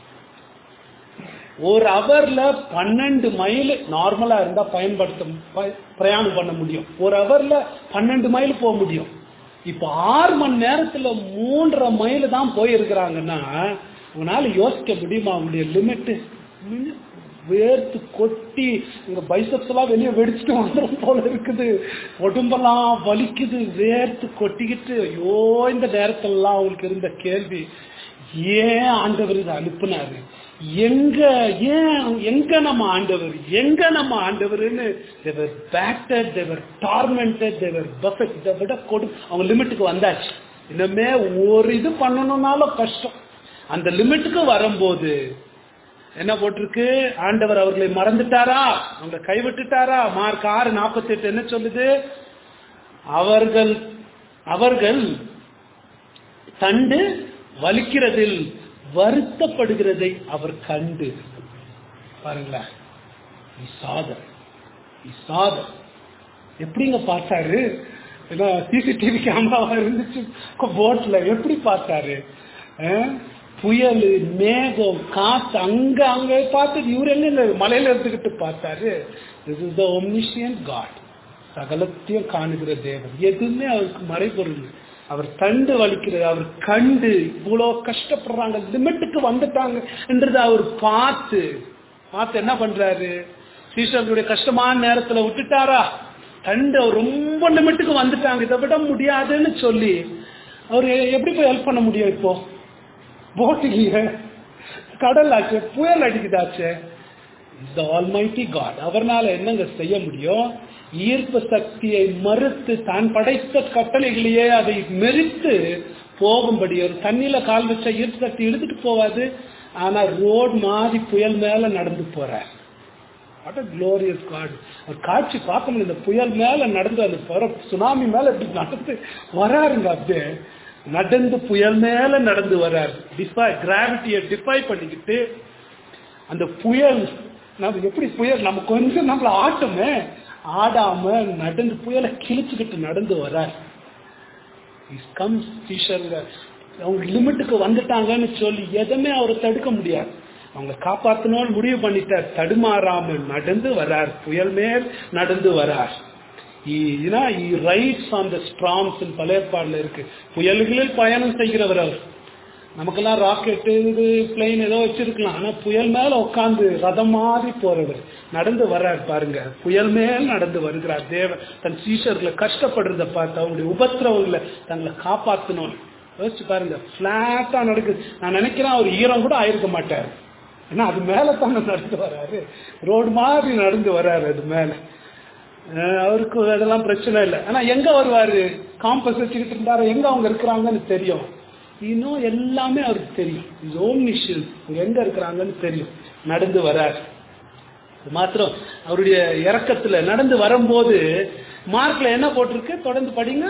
ஒரு ஹவர்ல பன்னெண்டு மைல் நார்மலா இருந்தா பயன்படுத்த ப- பிரயாணம் பண்ண முடியும் ஒரு ஹவர்ல பன்னெண்டு மைல் போக முடியும் இப்ப ஆறு மணி நேரத்துல மூன்றரை மைல் தான் போயிருக்கிறாங்கன்னா உங்களால யோசிக்க முடியுமா அவங்களுடைய லிமிட் வேர்த்து கொட்டி இங்க பைசப்ஸ் எல்லாம் வெளியே வெடிச்சிட்டு வந்துடும் போல இருக்குது உடம்பெல்லாம் வலிக்குது வேர்த்து கொட்டிக்கிட்டு ஐயோ இந்த நேரத்திலலாம் அவங்களுக்கு இருந்த கேள்வி ஏன் ஆண்டவர் இதை அனுப்புனாரு எங்க ஏன் எங்க நம்ம ஆண்டவர் எங்க நம்ம ஆண்டவர்னு they were battered they were tormented they were buffeted இதை விட கொடு அவங்க லிமிட்டுக்கு வந்தாச்சு இன்னுமே ஒரு இது பண்ணணும்னாலும் கஷ்டம் அந்த லிமிட்டுக்கு வரும்போது என்ன போட்டிருக்கு ஆண்டவர் அவர்களை மறந்துட்டாரா அவங்களை கைவிட்டுட்டாரா மார்க் ஆறு நாற்பத்தி எட்டு என்ன சொல்லுது அவர்கள் அவர்கள் தண்டு வலிக்கிறதில் வருத்தப்படுகிறதை அவர் கண்டு பாருங்களேன் he saw them he saw them எப்படிங்க பார்த்தாரு ஏன்னா சிசிடிவி கேமராவா இருந்துச்சு போட்ல எப்படி பார்த்தாரு அஹ்? புயல் மேகம் காத்து அங்க அங்க பார்த்து இவர் என்ன மலையில இருந்துகிட்டு பார்த்தாரு this is the omniscient God சகலத்தையும் காணுகிற தேவன் எதுவுமே அவருக்கு மறைபொருள் அவர் தண்டு வலிக்கிறது அவர் கண்டு இவ்வளவு கஷ்டப்படுறாங்க லிமிட்டுக்கு வந்துட்டாங்க என்றது அவர் பார்த்து பார்த்து என்ன பண்றாரு சீசர்களுடைய கஷ்டமான நேரத்துல விட்டுட்டாரா தண்டு அவர் ரொம்ப லிமிட்டுக்கு வந்துட்டாங்க இதை விட முடியாதுன்னு சொல்லி அவர் எப்படி போய் ஹெல்ப் பண்ண முடியும் இப்போ போட் இல்லையே கடல் ஆச்சு புயல் அடிக்குதாச்சே த ஆல்மைட்டி காட் அவர்னால என்னங்க செய்ய முடியும் ஈர்ப்பு சக்தியை மறுத்து தான் படைத்த கட்டளைகளையே அதை மெரித்து போகும்படி ஒரு தண்ணியில கால் வச்ச ஈர்ப்பு சக்தி இழுத்துட்டு போவாது ஆனா ரோட் மாதிரி புயல் மேல நடந்து போறார் வாட் அ க்ளோரியஸ் காட் ஒரு காட்சி பார்க்க முடியல இந்த புயல் மேல நடந்து அந்த போற சுனாமி மேல இப்படி நடந்து வராருங்க அப்படியே நடந்து புயல் மேல நடந்து வராரு டிஃபை கிராவிட்டியை டிஃபை பண்ணிக்கிட்டு அந்த புயல் நம்ம எப்படி புயல் நம்ம கொஞ்சம் நம்மள ஆட்டமே ஆடாம நடந்து புயலை கிழிச்சுக்கிட்டு நடந்து வரார் கம்ஸ் டீச்சருங்க அவங்க லிமிட்டுக்கு வந்துட்டாங்கன்னு சொல்லி எதுவுமே அவரை தடுக்க முடியாது அவங்க காப்பாத்தணும்னு முடிவு பண்ணிட்டார் தடுமாறாம நடந்து வரார் புயல் மேல் நடந்து வரார் ரைட்ஸ் ஆன் த ஸ்ட்ராங்ஸ் பழைய பாடல இருக்கு புயல்களில் பயணம் செய்கிறவர் அவர் நமக்கெல்லாம் ராக்கெட் இது பிளெயின் ஏதோ வச்சிருக்கலாம் ஆனா புயல் மேல உட்காந்து ரதம் மாதிரி போறவர் நடந்து வர்றார் பாருங்க புயல் மேல் நடந்து வருகிறார் தேவன் தன் சீஷர்களை கஷ்டப்படுறத பார்த்து அவங்களுடைய உபத்திரவங்களை தங்களை காப்பாத்தணும் யோசிச்சு பாருங்க பிளாட்டா நடக்குது நான் நினைக்கிறேன் அவர் ஈரம் கூட ஆயிருக்க மாட்டார் ஏன்னா அது மேல தானே நடந்து வர்றாரு ரோடு மாதிரி நடந்து வர்றாரு அது மேல அஹ் அவருக்கு அதெல்லாம் பிரச்சனை இல்லை ஆனா எங்க வருவாரு காம்பஸ் வச்சுக்கிட்டு இருந்தாரு எங்க அவங்க இருக்கிறாங்கன்னு தெரியும் இன்னும் எல்லாமே அவருக்கு தெரியும் இஸ் ஓன் மிஷன் எங்க இருக்கிறாங்கன்னு தெரியும் நடந்து வரார் இது மாத்திரம் அவருடைய இறக்கத்துல நடந்து வரும்போது மார்க்ல என்ன போட்டிருக்கு தொடர்ந்து படிங்க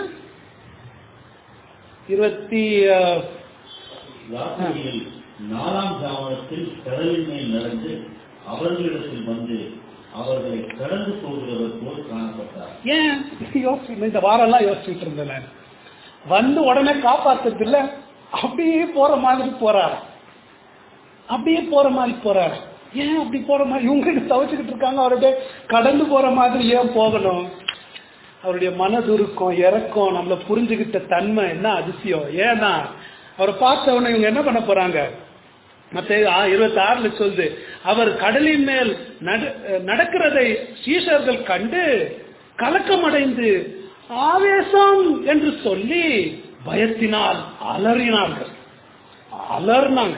இருபத்தி அஹ், ராத்திரியில் நாலாம் ஜாமத்தில் கடலின் மேல் நடந்து அவர்களிடத்தில் வந்து அவர்களை கடந்து போகிறவர் போல் காணப்பட்டார் ஏன் யோசிச்சு இந்த வாரம் எல்லாம் யோசிச்சுட்டு இருந்தேன் நான் வந்து உடனே காப்பாத்துறது இல்ல அப்படியே போற மாதிரி போறாரு அப்படியே போற மாதிரி போறாரு ஏன் அப்படி போற மாதிரி இவங்க தவிச்சுக்கிட்டு இருக்காங்க அவருடைய கடந்து போற மாதிரி ஏன் போகணும் அவருடைய மனதுருக்கம் இறக்கம் நம்மள புரிஞ்சுக்கிட்ட தன்மை என்ன அதிசயம் ஏன்னா அவரை பார்த்த உடனே இவங்க என்ன பண்ண போறாங்க மத்த இருபத்தி ஆறுல சொல்லுது அவர் கடலின் மேல் நட- நடக்கிறதை சீஷர்கள் கண்டு கலக்கமடைந்து ஆவேசம் என்று சொல்லி பயத்தினால் அலறினார்கள் அலர்னாங்க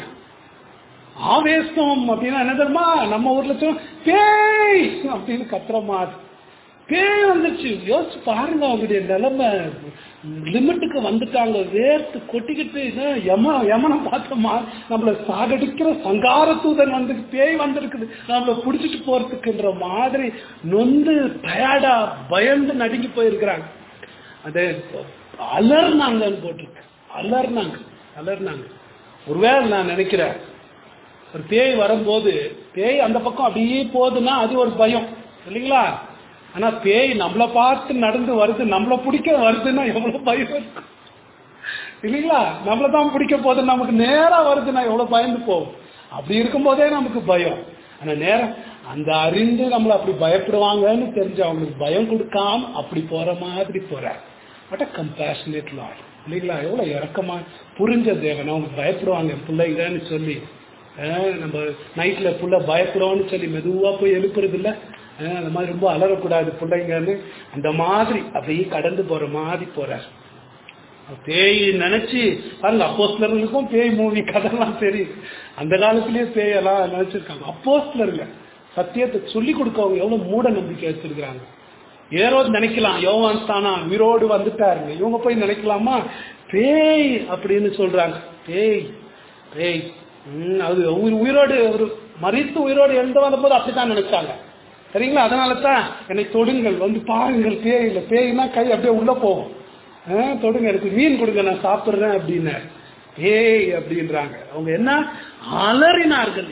ஆவேசம் அப்படின்னா என்ன தெரியுமா நம்ம ஊர்ல சொல்ல பேய் அப்படின்னு கத்துற மாதிரி பேய் வந்துச்சு யோசிச்சு பாருங்க அவங்களுடைய நிலைமை லிமிட்டுக்கு வந்துட்டாங்க வேர்த்து கொட்டிக்கிட்டு என்ன, யம யமனை பார்த்தோமா நம்மள சாகடிக்கிற சங்கார தூதன் வந்து பேய் வந்திருக்குது நம்மள புடிச்சிட்டு போறதுக்குன்ற மாதிரி நொந்து டயர்டா பயந்து நடுங்கி போயிருக்கிறாங்க அது அலர்னாங்கன்னு போட்டிருக்கு அலர்னாங்க அலர்னாங்க ஒருவேளை நான் நினைக்கிறேன் ஒரு பேய் வரும்போது பேய் அந்த பக்கம் அப்படியே போகுதுன்னா அது ஒரு பயம் இல்லைங்களா ஆனா பேய் நம்மளை பார்த்து நடந்து வருது நம்மளை பிடிக்க வருதுன்னா எவ்வளவு பயம் இருக்கும் இல்லைங்களா நம்மளை தான் பிடிக்க போகுது நமக்கு நேரா வருதுன்னா எவ்வளவு பயந்து போகும் அப்படி இருக்கும்போதே நமக்கு பயம் ஆனா நேரம் அந்த அறிந்து நம்மளை அப்படி பயப்படுவாங்கன்னு தெரிஞ்சு அவங்களுக்கு பயம் கொடுக்காம அப்படி போற மாதிரி போறார் வாட் அ கம்பேஷனேட் லாட் இல்லைங்களா எவ்வளவு இறக்கமா புரிஞ்ச தேவன் அவங்க பயப்படுவாங்க என் பிள்ளைங்கன்னு சொல்லி ஆஹ் நம்ம நைட்ல புள்ள பயப்படுவோம்னு சொல்லி மெதுவா போய் எழுப்புறது இல்ல ஆஹ் அந்த மாதிரி ரொம்ப அலறக்கூடாது பிள்ளைங்கன்னு அந்த மாதிரி அப்படியே கடந்து போற மாதிரி போறார் பேய் நினைச்சு பாருங்க அப்போஸ்லர்களுக்கும் பேய் மூவி கதைலாம் தெரியும் அந்த காலத்திலேயே பேயெல்லாம் நினைச்சிருக்காங்க அப்போஸ்லருங்க சத்தியத்தை சொல்லி கொடுக்கவங்க எவ்வளவு மூட நம்பிக்கை வச்சிருக்காங்க ஏரோது நினைக்கலாம் யோவான் தானா உயிரோடு வந்துட்டாருங்க இவங்க போய் நினைக்கலாமா பேய் அப்படின்னு சொல்றாங்க பேய் பேய் ம், அது உயிர் உயிரோடு ஒரு மறித்து உயிரோடு எழுந்து வந்தபோது அப்படித்தான் நினைச்சாங்க சரிங்களா அதனால தான் என்னை தொடுங்கள் வந்து பாருங்கள் பேய் இல்லை பேய்னா கை அப்படியே உள்ள போகும் ஆ, தொடுங்க எனக்கு மீன் கொடுங்க நான் சாப்பிடுறேன் அப்படின்னு ஏய் அப்படின்றாங்க அவங்க என்ன அலறினார்கள்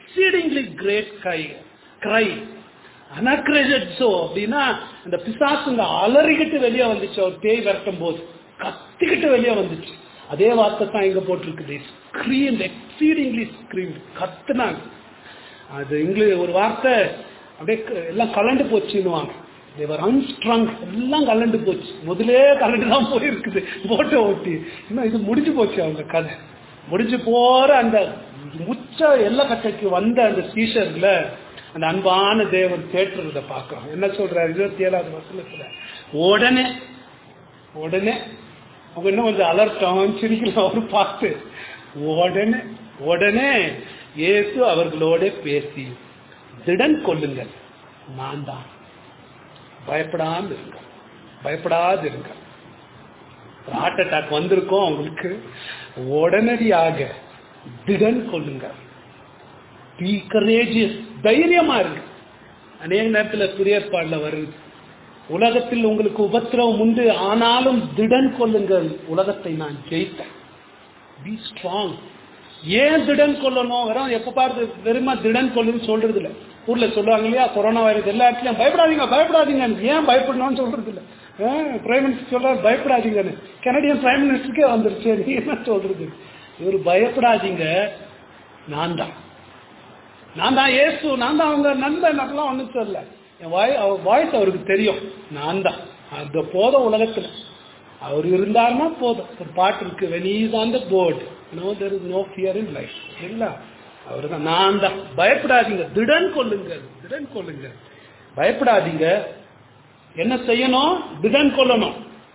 எக்ஸீடிங்லி கிரேட் கை கிரை அனக்ரெஜோ அப்படின்னா அந்த பிசாசுங்க அலறிக்கிட்டு வெளியே வந்துச்சு அவர் பேய் விரட்டும் போது கத்திக்கிட்டு வெளியே வந்துச்சு அதே வார்த்தை தான் இங்க போட்டிருக்குது ஸ்கிரீம் எக்ஸீடிங்லி ஸ்கிரீம் கத்துனாங்க அது இங்கிலீஷ் ஒரு வார்த்தை அப்படியே க- எல்லாம் கலண்டு போச்சுன்னுவாங்க தேவர் அன்ஸ்ட்ராங் எல்லாம் கலண்டு போச்சு முதலே கலண்டு தான் போயிருக்குது போட்டோ ஓட்டி இன்னும் இது முடிஞ்சு போச்சு அவங்க கதை முடிஞ்சு போற அந்த முச்ச எல்லை கட்டைக்கு வந்த அந்த சீஷர்ல அந்த அன்பான தேவன் தேற்றுறத பார்க்கிறோம் என்ன சொல்றாரு இருபத்தி ஏழாவது வசனத்துல உடனே உடனே அவங்க இன்னும் கொஞ்சம் அலர்ட்டம் சிரிக்கலாம் அவர் பார்த்து உடனே உடனே இயேசு அவர்களோட பேசி திடன் கொள்ளுங்கள் நான் தான் பயப்படாம இருங்க பயப்படாது இருங்க ஹார்ட் அட்டாக் வந்திருக்கோம் அவங்களுக்கு உடனடியாக திடன் கொள்ளுங்க பி கரேஜியஸ் தைரியமா இருங்க அநேக நேரத்தில் புரியற்பாடுல வருது உலகத்தில் உங்களுக்கு உபத்திரவம் உண்டு ஆனாலும் திடன் கொள்ளுங்கள் உலகத்தை நான் ஜெயித்தேன் பி ஸ்ட்ராங் ஏன் திடன் கொள்ளணும் வெறும் எப்ப பாரு வெறுமா திடன் கொள்ளுன்னு சொல்றது இல்ல ஊர்ல சொல்லுவாங்க இல்லையா கொரோனா வைரஸ் எல்லா இடத்துலயும் பயப்படாதீங்க பயப்படாதீங்க ஏன் பயப்படணும்னு சொல்றது இல்ல பிரைம் மினிஸ்டர் சொல்றாரு பயப்படாதீங்கன்னு கனடியன் பிரைம் மினிஸ்டருக்கே வந்துருச்சு நீ என்ன சொல்றது இவர் பயப்படாதீங்க நான் தான் நான் தான் இயேசு நான் தான் அவங்க நண்பன் அப்படிலாம் ஒன்றும் சொல்லல என் வாய் அவர் வாய்ஸ் அவருக்கு தெரியும் நான் தான் அது போதும் உலகத்துல அவர் இருந்தாருன்னா போதும் ஒரு பாட்டு இருக்கு when he is on the board no there is no fear in life இல்ல அவர் தான் நான் தான் பயப்படாதீங்க திடன் கொள்ளுங்க திடன் கொள்ளுங்க பயப்படாதீங்க என்ன செய்யணும் திடன் கொள்ளணும்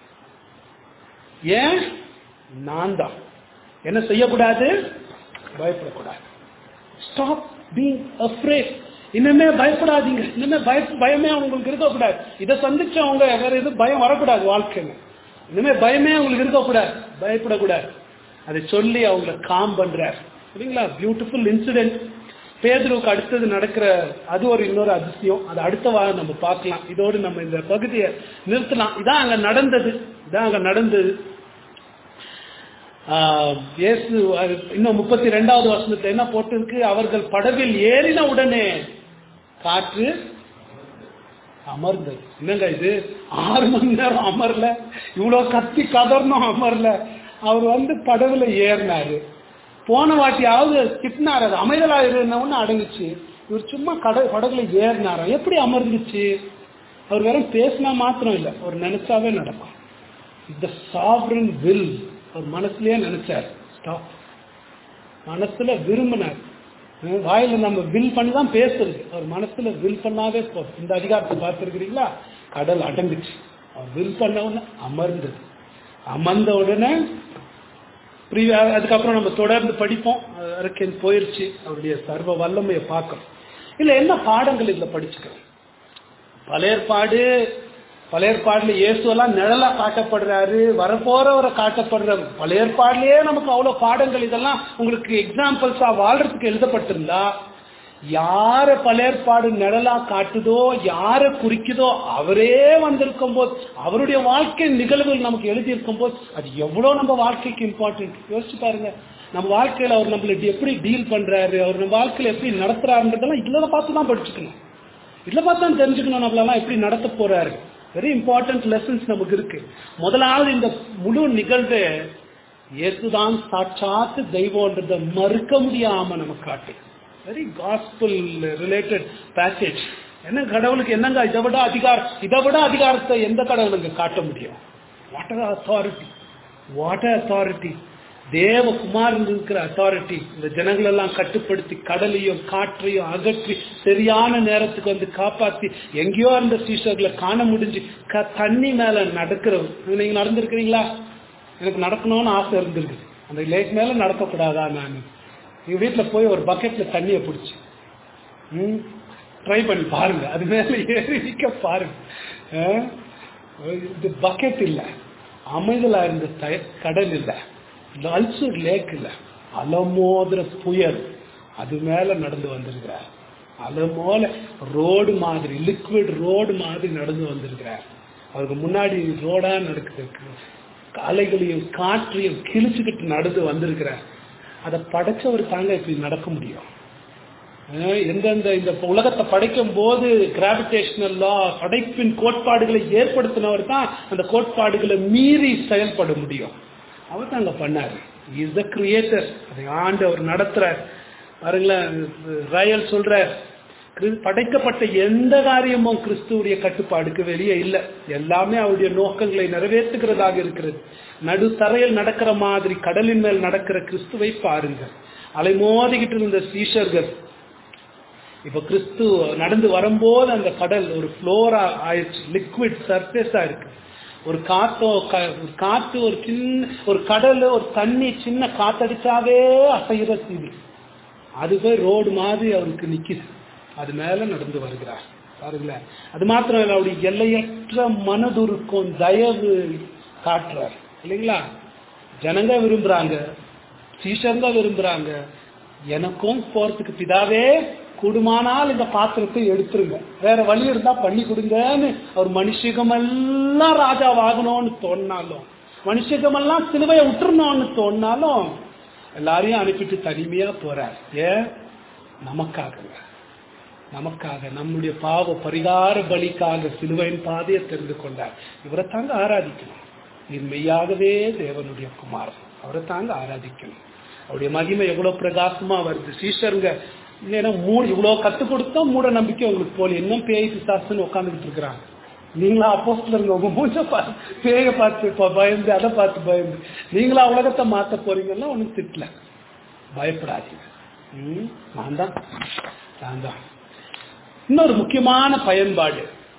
ஏன் நான் தான் என்ன செய்யக்கூடாது பயப்படக்கூடாது ஸ்டாப் பீங் afraid இனிமே பயப்படாதீங்க இனிமே பய பயமே உங்களுக்கு இருக்கக்கூடாது இதை சந்திச்சவங்க வேற எதுவும் பயம் வரக்கூடாது வாழ்க்கையில இனிமே பயமே உங்களுக்கு இருக்கக்கூடாது பயப்படக்கூடாது அதை சொல்லி அவங்கள காம் பண்றார் சரிங்களா பியூட்டிஃபுல் இன்சிடென்ட் பேதுருவுக்கு அடுத்தது நடக்கிற அது ஒரு இன்னொரு அதிசயம் அது அடுத்த வாரம் நம்ம பார்க்கலாம் இதோடு நம்ம இந்த பகுதியை நிறுத்தலாம் இதான் அங்க நடந்தது இதான் அங்க நடந்தது ஆஹ் இயேசு அது இன்னும் முப்பத்தி ரெண்டாவது வருஷத்துல என்ன போட்டிருக்கு அவர்கள் படவில் ஏறின உடனே காற்று அமர்ந்தது என்னங்க இது ஆறு மணி நேரம் அமரல இவ்வளவு கத்தி கதறணும் அமரல அவர் வந்து படகுல ஏறினாரு போன வாட்டியாவது திட்டினார் அது அமைதலா இருந்தவொன்னு அடங்குச்சு இவர் சும்மா கட படகுல ஏறினாராம் எப்படி அமர்ந்துச்சு அவர் வெறும் பேசினா மாத்திரம் இல்லை அவர் நினைச்சாவே நடக்கும் த சாவரன் வில் அவர் மனசுலயே நினைச்சார் ஸ்டாப் மனசுல விரும்பினார் ஹம், வாயில நம்ம வில் பண்ணி தான் பேசுறது அவர் மனசுல வில் பண்ணாவே போதும் இந்த அதிகாரத்தை பார்த்துருக்கிறீங்களா கடல் அடங்குச்சு அவர் வில் பண்ண உடனே அமர்ந்தது அமர்ந்த உடனே பிரியா அதுக்கப்புறம் நம்ம தொடர்ந்து படிப்போம் அரக்கன் போயிருச்சு அவருடைய சர்வ வல்லமையை பார்க்கணும் இல்ல என்ன பாடங்கள் இதுல படிச்சுக்கிறோம் பழையற்பாடு பழையற்பாடுல இயேசுவெல்லாம் நிழலா காட்டப்படுறாரு வரப்போறவரை காட்டப்படுறாரு பழையற்பாடுலயே நமக்கு அவ்வளவு பாடங்கள் இதெல்லாம் உங்களுக்கு எக்ஸாம்பிள்ஸா வாழ்றதுக்கு எழுதப்பட்டிருந்தா யார பழையற்பாடு நிழலா காட்டுதோ யார குறிக்குதோ அவரே வந்திருக்கும் போது அவருடைய வாழ்க்கை நிகழ்வுகள் நமக்கு எழுதியிருக்கும் போது அது எவ்வளவு நம்ம வாழ்க்கைக்கு இம்பார்ட்டன்ட் யோசிச்சு பாருங்க நம்ம வாழ்க்கையில அவர் நம்மள எப்படி டீல் பண்றாரு அவர் நம்ம வாழ்க்கையில எப்படி நடத்துறாருன்றதெல்லாம் இதுல பார்த்து தான் படிச்சுக்கணும் இதுல பார்த்து தான் தெரிஞ்சுக்கணும் நம்மளெல்லாம் எப்படி நடத்த போறாரு வெரி இம்பார்ட்டன்ட் லெசன்ஸ் நமக்கு இருக்கு முதலாவது இந்த முழு நிகழ்வு இயேசுதான் சாட்சாத்து தெய்வம்ன்றதை மறுக்க முடியாம நமக்கு காட்டு வெரி காஸ்பிள் ரிலேட்டட் பேசேஜ் என்ன கடவுளுக்கு என்னங்க இதை விட அதிகாரம் இதை விட அதிகாரத்தை எந்த கடவுளுங்க காட்ட முடியும் வாட் அத்தாரிட்டி வாட் அத்தாரிட்டி தேவகுமாரன் இருக்கிற அத்தாரிட்டி இந்த ஜனங்கள் எல்லாம் கட்டுப்படுத்தி கடலையும் காற்றையும் அகற்றி சரியான நேரத்துக்கு வந்து காப்பாத்தி எங்கேயோ அந்த சீசர்களை காண முடிஞ்சு க- தண்ணி மேல நடக்கிறவர் நீங்க நடந்திருக்கிறீங்களா எனக்கு நடக்கணும்னு ஆசை இருந்திருக்கு அந்த லேக் மேல நடக்கக்கூடாதா நான் எங்க வீட்டுல போய் ஒரு பக்கெட்ல தண்ணியை பிடிச்சி ம் ட்ரை பண்ணி பாருங்க அது மேல ஏறி நிக்க பாருங்க அஹ், இது பக்கெட் இல்ல அமைதலா இருந்த த- கடல் இல்ல அல்சூர் லேக் இல்ல அலமோதுற புயல் அது மேல நடந்து வந்திருக்கிறார் அலமோல ரோடு மாதிரி லிக்விட் ரோடு மாதிரி நடந்து வந்திருக்கிறார் அவருக்கு முன்னாடி ரோடா நடக்குது அலைகளையும் காற்றையும் கிழிச்சுக்கிட்டு நடந்து வந்திருக்கிறார் அதை படைச்சவர் தாங்க இப்படி நடக்க முடியும் அஹ் எந்தெந்த இந்த உலகத்தை படைக்கும் போது கிராவிடேஷனல் லா படைப்பின் கோட்பாடுகளை ஏற்படுத்தினவர் தான் அந்த கோட்பாடுகளை மீறி செயல்பட முடியும் அவர் தான் அங்க பண்ணாரு இஸ் த கிரியேட்டர் அதை ஆண்டு அவர் நடத்துறார் பாருங்களேன் ராயல் சொல்ற கிறிஸ்- படைக்கப்பட்ட எந்த காரியமும் கிறிஸ்துவுடைய கட்டுப்பாடுக்கு வெளியே இல்லை எல்லாமே அவருடைய நோக்கங்களை நிறைவேற்றுகிறதாக இருக்கிறது நடு தரையில் நடக்கிற மாதிரி கடலின் மேல் நடக்கிற கிறிஸ்துவை பாருங்க அலை மோதிக்கிட்டு இருந்த சீஷர்கள் இப்ப கிறிஸ்து நடந்து வரும்போது அந்த கடல் ஒரு ஃப்ளோரா ஆயிடுச்சு லிக்விட் சர்ஃபேஸா இருக்கு ஒரு காத்தோ க- ஒரு காத்து ஒரு சின்ன ஒரு கடல் ஒரு தண்ணி சின்ன காத்தடிச்சாவே அசைகிற இது அதுவே ரோடு மாதிரி அவருக்கு நிக்குது அது மேல நடந்து வருகிறார் பாருங்களேன் அது மாத்திரம் இல்லை அவருடைய எல்லையற்ற மனதுருக்கும் தயவு காட்டுறார் இல்லைங்களா ஜனங்க விரும்புறாங்க சீஷங்க விரும்புறாங்க எனக்கும் போறதுக்கு பிதாவே கூடுமானால் இந்த பாத்திரத்தை எடுத்துருங்க வேற வழி இருந்தா பண்ணி கொடுங்கன்னு அவர் மனுஷகமெல்லாம் ராஜாவாகணும்னு தோணினாலும் மனுஷகமெல்லாம் சிலுவையை விட்டுறணும்னு தோணினாலும் எல்லாரையும் அனுப்பிட்டு தனிமையா போறார் ஏன் நமக்காகங்க நமக்காக நம்முடைய பாவ பரிகார பலிக்காக சிலுவையின் பாதையை தெரிந்து கொண்டார் இவரை தாங்க ஆராதிக்கணும் நீர் மெய்யாகவே தேவனுடைய குமாரன் அவரை தாங்க ஆராதிக்கணும் அவருடைய மகிமை எவ்வளவு பிரகாசமா வருது சீஷருங்க இல்லைன்னா மூணு இவ்வளவு கத்து கொடுத்தோம் மூட நம்பிக்கை உங்களுக்கு போல இன்னும் பேய் பிசாசுன்னு உட்காந்துக்கிட்டு இருக்கிறாங்க நீங்களா அப்போஸ்ல இருங்க உங்க மூஞ்ச பார்த்து பேய பார்த்து ப- பயந்து அதை பார்த்து பயந்து நீங்களா உலகத்தை மாத்த போறீங்கன்னா ஒன்றும் திட்டல பயப்படாதீங்க ம், நான் தான் நான் தான் இன்னொரு முக்கியமான பயன்பாடு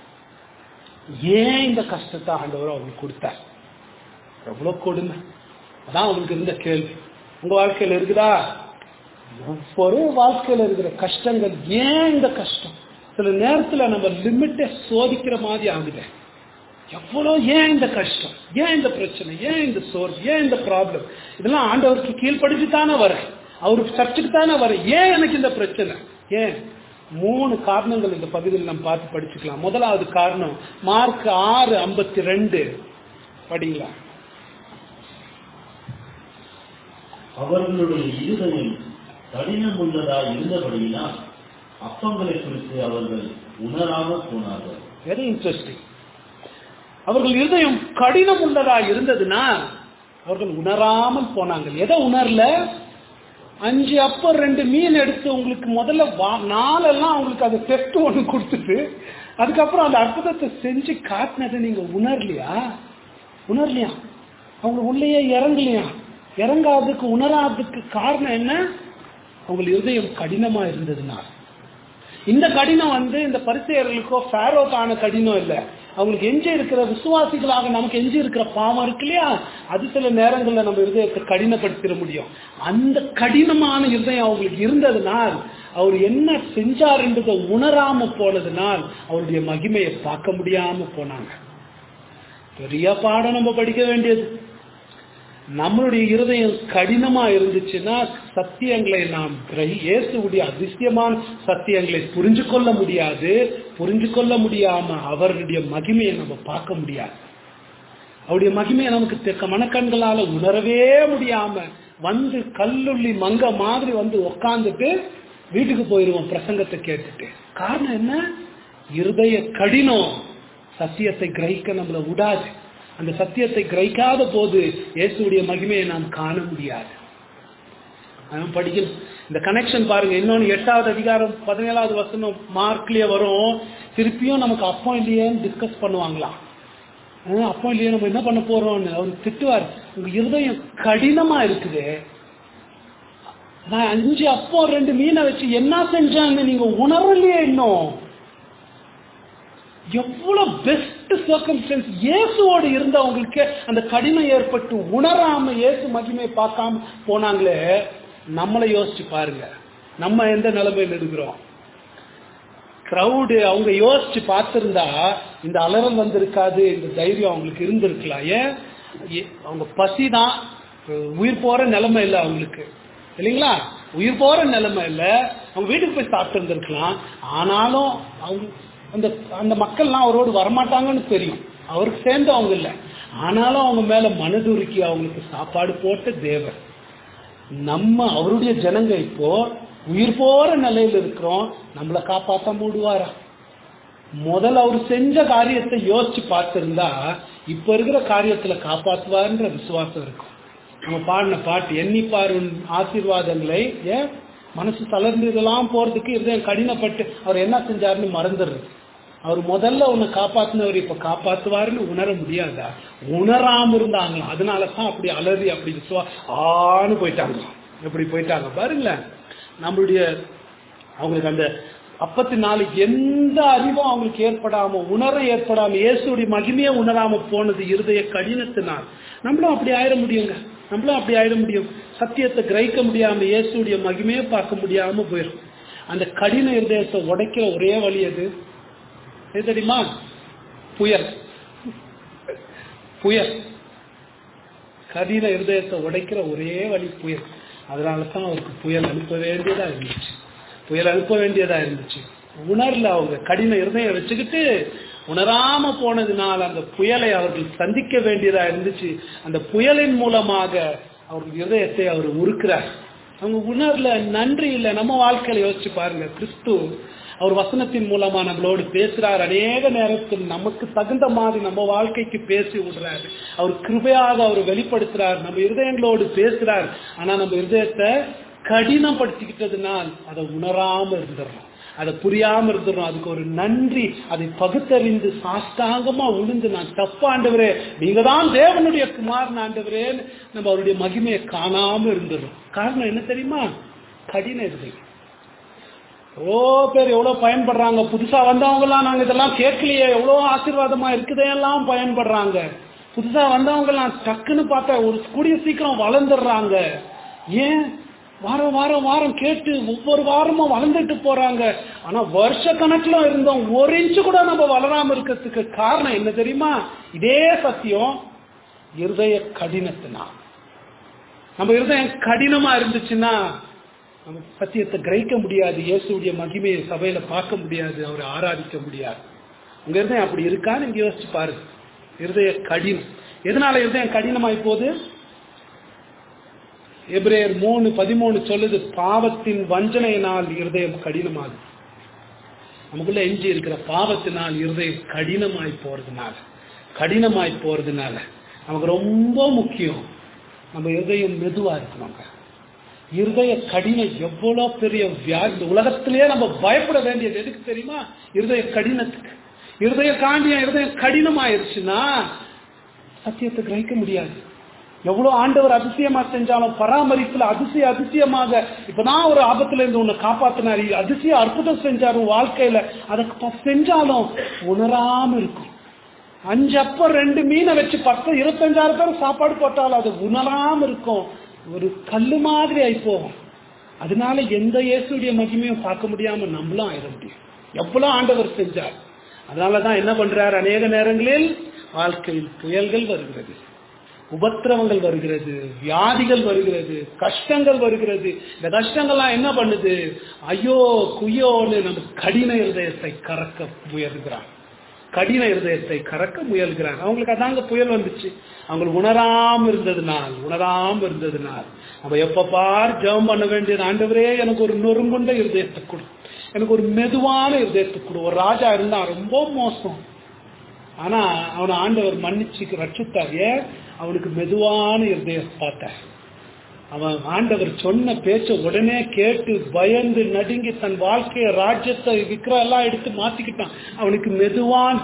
ஏன் இந்த கஷ்டத்தை ஆண்டவர் அவங்களுக்கு கொடுத்தார் எவ்வளவு கொடுமை அதான் அவங்களுக்கு இருந்த கேள்வி உங்க வாழ்க்கையில இருக்குதா ஒவ்வொரு வாழ்க்கையில இருக்கிற கஷ்டங்கள் ஏன் இந்த கஷ்டம் சில நேரத்துல நம்ம லிமிட்டை சோதிக்கிற மாதிரி ஆகுது எவ்வளவு ஏன் இந்த கஷ்டம் ஏன் இந்த பிரச்சனை ஏன் இந்த சோர்வு ஏன் இந்த ப்ராப்ளம் இதெல்லாம் ஆண்டவருக்கு கீழ்ப்படிச்சு தானே வர அவருக்கு சர்ச்சுக்கு தானே வர ஏன் எனக்கு இந்த பிரச்சனை ஏன் மூணு காரணங்கள் இந்த பகுதியில் நம்ம பார்த்து படிச்சுக்கலாம் முதலாவது காரணம் மார்க் ஆறு ஐம்பத்தி ரெண்டு படிங்களா அவர்களுடைய இருதயம் கடினம் உள்ளதா இருந்தபடியினால் அப்பங்களை குறித்து அவர்கள் உணராமல் போனார்கள் வெரி இன்ட்ரெஸ்டிங் அவர்கள் இருதயம் கடினம் உள்ளதா இருந்ததுன்னா அவர்கள் உணராமல் போனாங்க எதை உணரல அஞ்சு அப்பம் ரெண்டு மீன் எடுத்து உங்களுக்கு முதல்ல வா- நாளெல்லாம் அவங்களுக்கு அது டெஸ்ட் ஒன்று கொடுத்துட்டு அதுக்கப்புறம் அந்த அற்புதத்தை செஞ்சு காட்டினதை நீங்க உணரலையா உணரலையா அவங்க உள்ளேயே இறங்கலையா இறங்காததுக்கு உணராததுக்கு காரணம் என்ன அவங்க இருதயம் கடினமா இருந்ததுனால இந்த கடினம் வந்து இந்த பரிசெயர்களுக்கோ ஃபேரோக்கான கடினம் இல்லை அவங்களுக்கு எஞ்சி இருக்கிற விசுவாசிகளாக நமக்கு எஞ்சி இருக்கிற பாவம் இருக்கு இல்லையா அது சில நேரங்களில் நம்ம இருதயத்தை கடினப்படுத்திட முடியும் அந்த கடினமான இருதயம் அவங்களுக்கு இருந்ததுனால் அவர் என்ன செஞ்சாருன்றதை உணராம போனதுனால் அவருடைய மகிமையை பார்க்க முடியாம போனாங்க பெரிய பாடம் நம்ம படிக்க வேண்டியது நம்மளுடைய இருதயம் கடினமா இருந்துச்சுன்னா சத்தியங்களை நாம் கிரகி இயேசுடைய அதிசயமான சத்தியங்களை புரிஞ்சு கொள்ள முடியாது புரிஞ்சு கொள்ள முடியாம அவருடைய மகிமையை நம்ம பார்க்க முடியாது அவருடைய மகிமையை நமக்கு தெக்க மனக்கண்களால உணரவே முடியாம வந்து கல்லுள்ளி மங்க மாதிரி வந்து உக்காந்துட்டு வீட்டுக்கு போயிருவோம் பிரசங்கத்தை கேட்டுட்டு காரணம் என்ன இருதய கடினம் சத்தியத்தை கிரகிக்க நம்மள விடாது அந்த சத்தியத்தை கிரகிக்காத போது இயேசுடைய மகிமையை நாம் காண முடியாது அதான் படிக்கணும் இந்த கனெக்ஷன் பாருங்க இன்னொன்னு எட்டாவது அதிகாரம் பதினேழாவது வசனம் மார்க்லயே வரும் திருப்பியும் நமக்கு அப்பம் இல்லையேன்னு டிஸ்கஸ் பண்ணுவாங்களாம் ஆஹ் அப்பம் இல்லையே நம்ம என்ன பண்ண போறோம்னு அவர் திட்டுவார் உங்க இருதயம் கடினமா இருக்குது நான் அஞ்சு அப்பம் ரெண்டு மீனை வச்சு என்ன செஞ்சேன்னு நீங்க உணரலையே இன்னும் எவ்வளவு பெஸ்ட் சர்க்கம்ஸ்டன்ஸ் இயேசுவோடு இருந்தவங்களுக்கு அந்த கடினம் ஏற்பட்டு உணராம இயேசு மகிமை பார்க்காம போனாங்களே நம்மளை யோசிச்சு பாருங்க நம்ம எந்த நிலைமையில் இருக்கிறோம் கிரவுடு அவங்க யோசிச்சு பார்த்திருந்தா இந்த அலறல் வந்திருக்காது இந்த தைரியம் அவங்களுக்கு இருந்திருக்கலாம் ஏன் ஏ- அவங்க பசி தான் உயிர் போற நிலைமை இல்லை அவங்களுக்கு இல்லைங்களா உயிர் போற நிலைமை இல்லை அவங்க வீட்டுக்கு போய் சாப்பிட்டு இருந்திருக்கலாம் ஆனாலும் அவங்க அந்த அந்த மக்கள்லாம் அவரோடு வரமாட்டாங்கன்னு தெரியும் அவருக்கு சேர்ந்தவங்க இல்லை ஆனாலும் அவங்க மேல மனதுருக்கி அவங்களுக்கு சாப்பாடு போட்ட தேவர் நம்ம அவருடைய ஜனங்க இப்போ உயிர் போற நிலையில இருக்கிறோம் நம்மளை காப்பாற்ற மூடுவாரா முதல்ல அவர் செஞ்ச காரியத்தை யோசிச்சு பார்த்திருந்தா இப்ப இருக்கிற காரியத்துல காப்பாத்துவாருன்ற விசுவாசம் இருக்கும் நம்ம பாடின பாட்டு எண்ணிப்பார் உன் ஆசீர்வாதங்களை ஏன் மனசு தளர்ந்து இதெல்லாம் போறதுக்கு இருதயம் கடினப்பட்டு அவர் என்ன செஞ்சாருன்னு மறந்துடுறது அவர் முதல்ல உன்னை காப்பாத்தினவர் இப்ப காப்பாத்துவாருன்னு உணர முடியாதா உணராம இருந்தாங்களாம் அதனால தான் அப்படி அலறி அப்படி விசுவா ஆன்னு போயிட்டாங்க எப்படி போயிட்டாங்க பாருங்களேன் நம்மளுடைய அவங்களுக்கு அந்த அப்பத்தினால எந்த அறிவும் அவங்களுக்கு ஏற்படாம உணர ஏற்படாம இயேசுடைய மகிமையே உணராம போனது இருதய கடினத்தினால் நம்மளும் அப்படி ஆயிட முடியுங்க நம்மளும் அப்படி ஆயிட முடியும் சத்தியத்தை கிரகிக்க முடியாம இயேசுடைய மகிமையே பார்க்க முடியாம போயிடும் அந்த கடின இருதயத்தை உடைக்கிற ஒரே வழி எது எது தெரியுமா புயல் புயல் கடின இருதயத்தை உடைக்கிற ஒரே வழி புயல் அதனால தான் அவருக்கு புயல் அனுப்ப வேண்டியதா இருந்துச்சு புயல் அனுப்ப வேண்டியதா இருந்துச்சு உணர்ல அவங்க கடின இருதயம் வச்சுக்கிட்டு உணராம போனதுனால அந்த புயலை அவர்கள் சந்திக்க வேண்டியதா இருந்துச்சு அந்த புயலின் மூலமாக அவர்கள் இருதயத்தை அவர் உருக்குறார் அவங்க உணர்ல நன்றி இல்லை நம்ம வாழ்க்கையில யோசிச்சு பாருங்க கிறிஸ்து அவர் வசனத்தின் மூலமா நம்மளோடு பேசுறார் அநேக நேரத்தில் நமக்கு தகுந்த மாதிரி நம்ம வாழ்க்கைக்கு பேசி விடுறாரு அவர் கிருபையாக அவர் வெளிப்படுத்துறார் நம்ம இருதயங்களோடு பேசுறார் ஆனா நம்ம இருதயத்தை கடினப்படுத்திக்கிட்டதுனால் அதை உணராம இருந்துடுறோம் அதை புரியாம இருந்துடும் அதுக்கு ஒரு நன்றி அதை பகுத்தறிந்து சாஷ்டாங்கமா உளுந்து நான் தப்பாண்டவரே நீங்க தான் தேவனுடைய குமாரன் ஆண்டவரே நம்ம அவருடைய மகிமையை காணாம இருந்துடும் காரணம் என்ன தெரியுமா கடின இருதயம் எவ்வளோ பேர் எவ்வளோ பயன்படுறாங்க புதுசா வந்தவங்கலாம் நாங்க இதெல்லாம் கேட்கலையே எவ்வளோ ஆசீர்வாதமா இருக்குதையெல்லாம் பயன்படுறாங்க புதுசா வந்தவங்கலாம் டக்குன்னு பார்த்தா ஒரு கூடிய சீக்கிரம் வளர்ந்துடுறாங்க ஏன் வாரம் வாரம் வாரம் கேட்டு ஒவ்வொரு வாரமும் வளர்ந்துட்டு போறாங்க ஆனா வருஷ கணக்குல இருந்தோம் ஒரு இன்ச்சு கூட நம்ம வளராம இருக்கிறதுக்கு காரணம் என்ன தெரியுமா இதே சத்தியம் இருதய கடினத்தினா நம்ம இருதயம் கடினமா இருந்துச்சுன்னா நம்ம சத்தியத்தை கிரகிக்க முடியாது இயேசுடைய மகிமையை சபையில பார்க்க முடியாது அவரை ஆராதிக்க முடியாது உங்க இருதயம் அப்படி இருக்கான்னு நீங்க யோசிச்சு பாருங்க இருதய கடினம் எதனால இருதயம் கடினமாய் போகுது எபிரேயர் மூணு பதிமூணு சொல்லுது பாவத்தின் வஞ்சனையினால் இருதயம் கடினமாகுது நமக்குள்ள எஞ்சி இருக்கிற பாவத்தினால் இருதயம் கடினமாய் போறதுனால கடினமாய் போறதுனால நமக்கு ரொம்ப முக்கியம் நம்ம இருதயம் மெதுவா இருக்கணுங்க இருதய கடினம் எவ்வளவு பெரிய வியாதி உலகத்திலேயே நம்ம பயப்பட வேண்டியது எதுக்கு தெரியுமா இருதய கடினத்துக்கு இருதய காண்டியம் இருதயம் கடினமாயிருச்சுன்னா சத்தியத்தை கிரகிக்க முடியாது எவ்வளவு ஆண்டவர் அதிசயமா செஞ்சாலும் பராமரிப்புல அதிசய அதிசயமாக இப்பதான் ஒரு ஆபத்துல இருந்து உன்னை காப்பாத்தினாரு அதிசய அற்புதம் செஞ்சாரு வாழ்க்கையில அதை செஞ்சாலும் உணராம இருக்கும் அஞ்சு அப்ப ரெண்டு மீனை வச்சு பத்து இருபத்தஞ்சாயிரம் பேர் சாப்பாடு போட்டாலும் அது உணராம இருக்கும் ஒரு கல்லு மாதிரி ஆகி போகும் அதனால எந்த இயேசுடைய மகிமையும் பார்க்க முடியாம நம்மளும் ஆயிட முடியும் எவ்வளவு ஆண்டவர் செஞ்சார் அதனாலதான் என்ன பண்றார் அநேக நேரங்களில் வாழ்க்கையில் புயல்கள் வருகிறது உபத்திரவங்கள் வருகிறது வியாதிகள் வருகிறது கஷ்டங்கள் வருகிறது இந்த கஷ்டங்கள்லாம் என்ன பண்ணுது ஐயோ குய்யோன்னு நம்ம கடின இருதயத்தை கறக்க முயல்கிறான் கடின இருதயத்தை கறக்க முயல்கிறார் அவங்களுக்கு அதாங்க புயல் வந்துச்சு அவங்களுக்கு உணராம இருந்ததுனால் உணராம இருந்ததுனால் நம்ம எப்ப பார் ஜெபம் பண்ண வேண்டியது ஆண்டவரே எனக்கு ஒரு நொறுங்குண்ட இருதயத்தை கொடு எனக்கு ஒரு மெதுவான இருதயத்தை கொடு ஒரு ராஜா இருந்தா ரொம்ப மோசம் ஆனா அவனை ஆண்டவர் மன்னிச்சு ரட்சித்தார் ஏன் அவனுக்கு மெதுவான இருதயம் பார்த்தார் அவன் ஆண்டவர் சொன்ன பேச்ச உடனே கேட்டு பயந்து நடுங்கி தன் வாழ்க்கைய ராஜ்யத்தை விக்கிர எல்லாம் எடுத்து மாத்திக்கிட்டான் அவனுக்கு மெதுவான்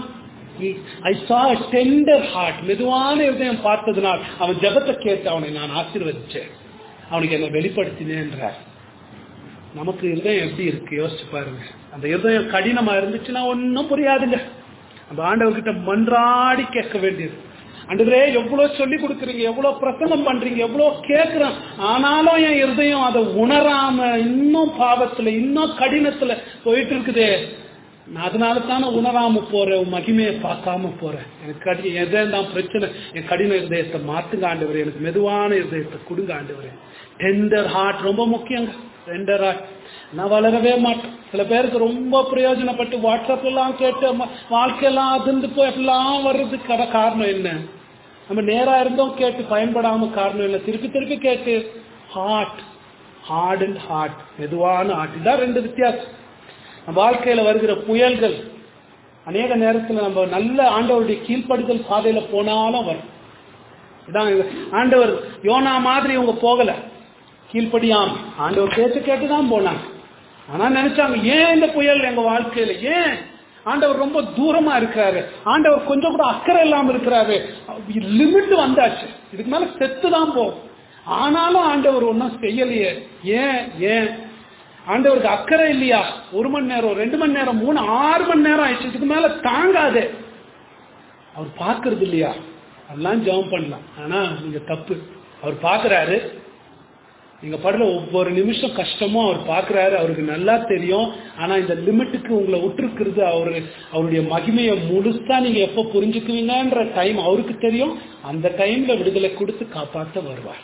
ஐ சா டெண்டர் ஹார்ட் மெதுவான இருதயம் பார்த்ததுனால் அவன் ஜபத்தை கேட்டு அவனை நான் ஆசீர்வதிச்சேன் அவனுக்கு என்ன வெளிப்படுத்தினேன்றார் நமக்கு இருதயம் எப்படி இருக்கு யோசிச்சு பாருங்க அந்த இருதயம் கடினமா இருந்துச்சுன்னா ஒன்னும் புரியாதுங்க அந்த ஆண்டவர்கிட்ட மன்றாடி கேட்க வேண்டியது அன்றுவரே எவ்வளவு சொல்லி கொடுக்குறீங்க எவ்வளவு பிரசங்கம் பண்றீங்க எவ்வளவு கேட்கிறோம் ஆனாலும் என் இருதயம் அதை உணராம இன்னும் பாவத்துல இன்னும் கடினத்துல போயிட்டு இருக்குதே நான் அதனால தானே உணராம போறேன் உன் மகிமையை பார்க்காம போறேன் எனக்கு கடி எதான் தான் பிரச்சனை என் கடின இருதயத்தை மாத்துங்க ஆண்டவர் எனக்கு மெதுவான இருதயத்தை கொடுங்க ஆண்டவர் டெண்டர் ஹார்ட் ரொம்ப முக்கியங்க டெண்டர் ஹார்ட் நான் வளரவே மாட்டேன் சில பேருக்கு ரொம்ப பிரயோஜனப்பட்டு வாட்ஸ்அப் எல்லாம் கேட்டு வாழ்க்கையெல்லாம் அதிர்ந்து போய் எல்லாம் வர்றதுக்கு கட காரணம் என்ன நம்ம நேரா இருந்தோம் கேட்டு பயன்படாம காரணம் இல்லை திருப்பி திருப்பி கேட்டு ஹார்ட் ஹார்ட் அண்ட் ஹார்ட் மெதுவான ஹார்ட் இதான் ரெண்டு வித்தியாசம் நம்ம வாழ்க்கையில வருகிற புயல்கள் அநேக நேரத்துல நம்ம நல்ல ஆண்டவருடைய கீழ்ப்படுதல் பாதையில போனாலும் வரும் இதான் இது. ஆண்டவர் யோனா மாதிரி இவங்க போகல கீழ்ப்படியாம ஆண்டவர் பேச்சு கேட்டுதான் போனாங்க ஆனா நினைச்சாங்க ஏன் இந்த புயல் எங்க வாழ்க்கையில ஏன் ஆண்டவர் ரொம்ப தூரமா இருக்கிறாரு ஆண்டவர் கொஞ்சம் கூட அக்கறை இல்லாம இருக்கிறாரு லிமிட் வந்தாச்சு இதுக்கு மேல செத்து தான் போகும் ஆனாலும் ஆண்டவர் ஒன்றும் செய்யலையே ஏன் ஏன் ஆண்டவருக்கு அக்கறை இல்லையா ஒரு மணி நேரம் ரெண்டு மணி நேரம் மூணு ஆறு மணி நேரம் ஆயிடுச்சு இதுக்கு மேல தாங்காது அவர் பார்க்கறது இல்லையா அதெல்லாம் ஜெபம் பண்ணலாம் ஆனா நீங்க தப்பு அவர் பார்க்கறாரு நீங்க படுற ஒவ்வொரு நிமிஷம் கஷ்டமும் அவர் பார்க்கறாரு அவருக்கு நல்லா தெரியும் ஆனா இந்த லிமிட்டுக்கு உங்களை விட்டுருக்கிறது அவரு அவருடைய மகிமையை முழுசா நீங்க எப்ப புரிஞ்சுக்குவீங்கன்ற டைம் அவருக்கு தெரியும் அந்த டைம்ல விடுதலை கொடுத்து காப்பாத்த வருவார்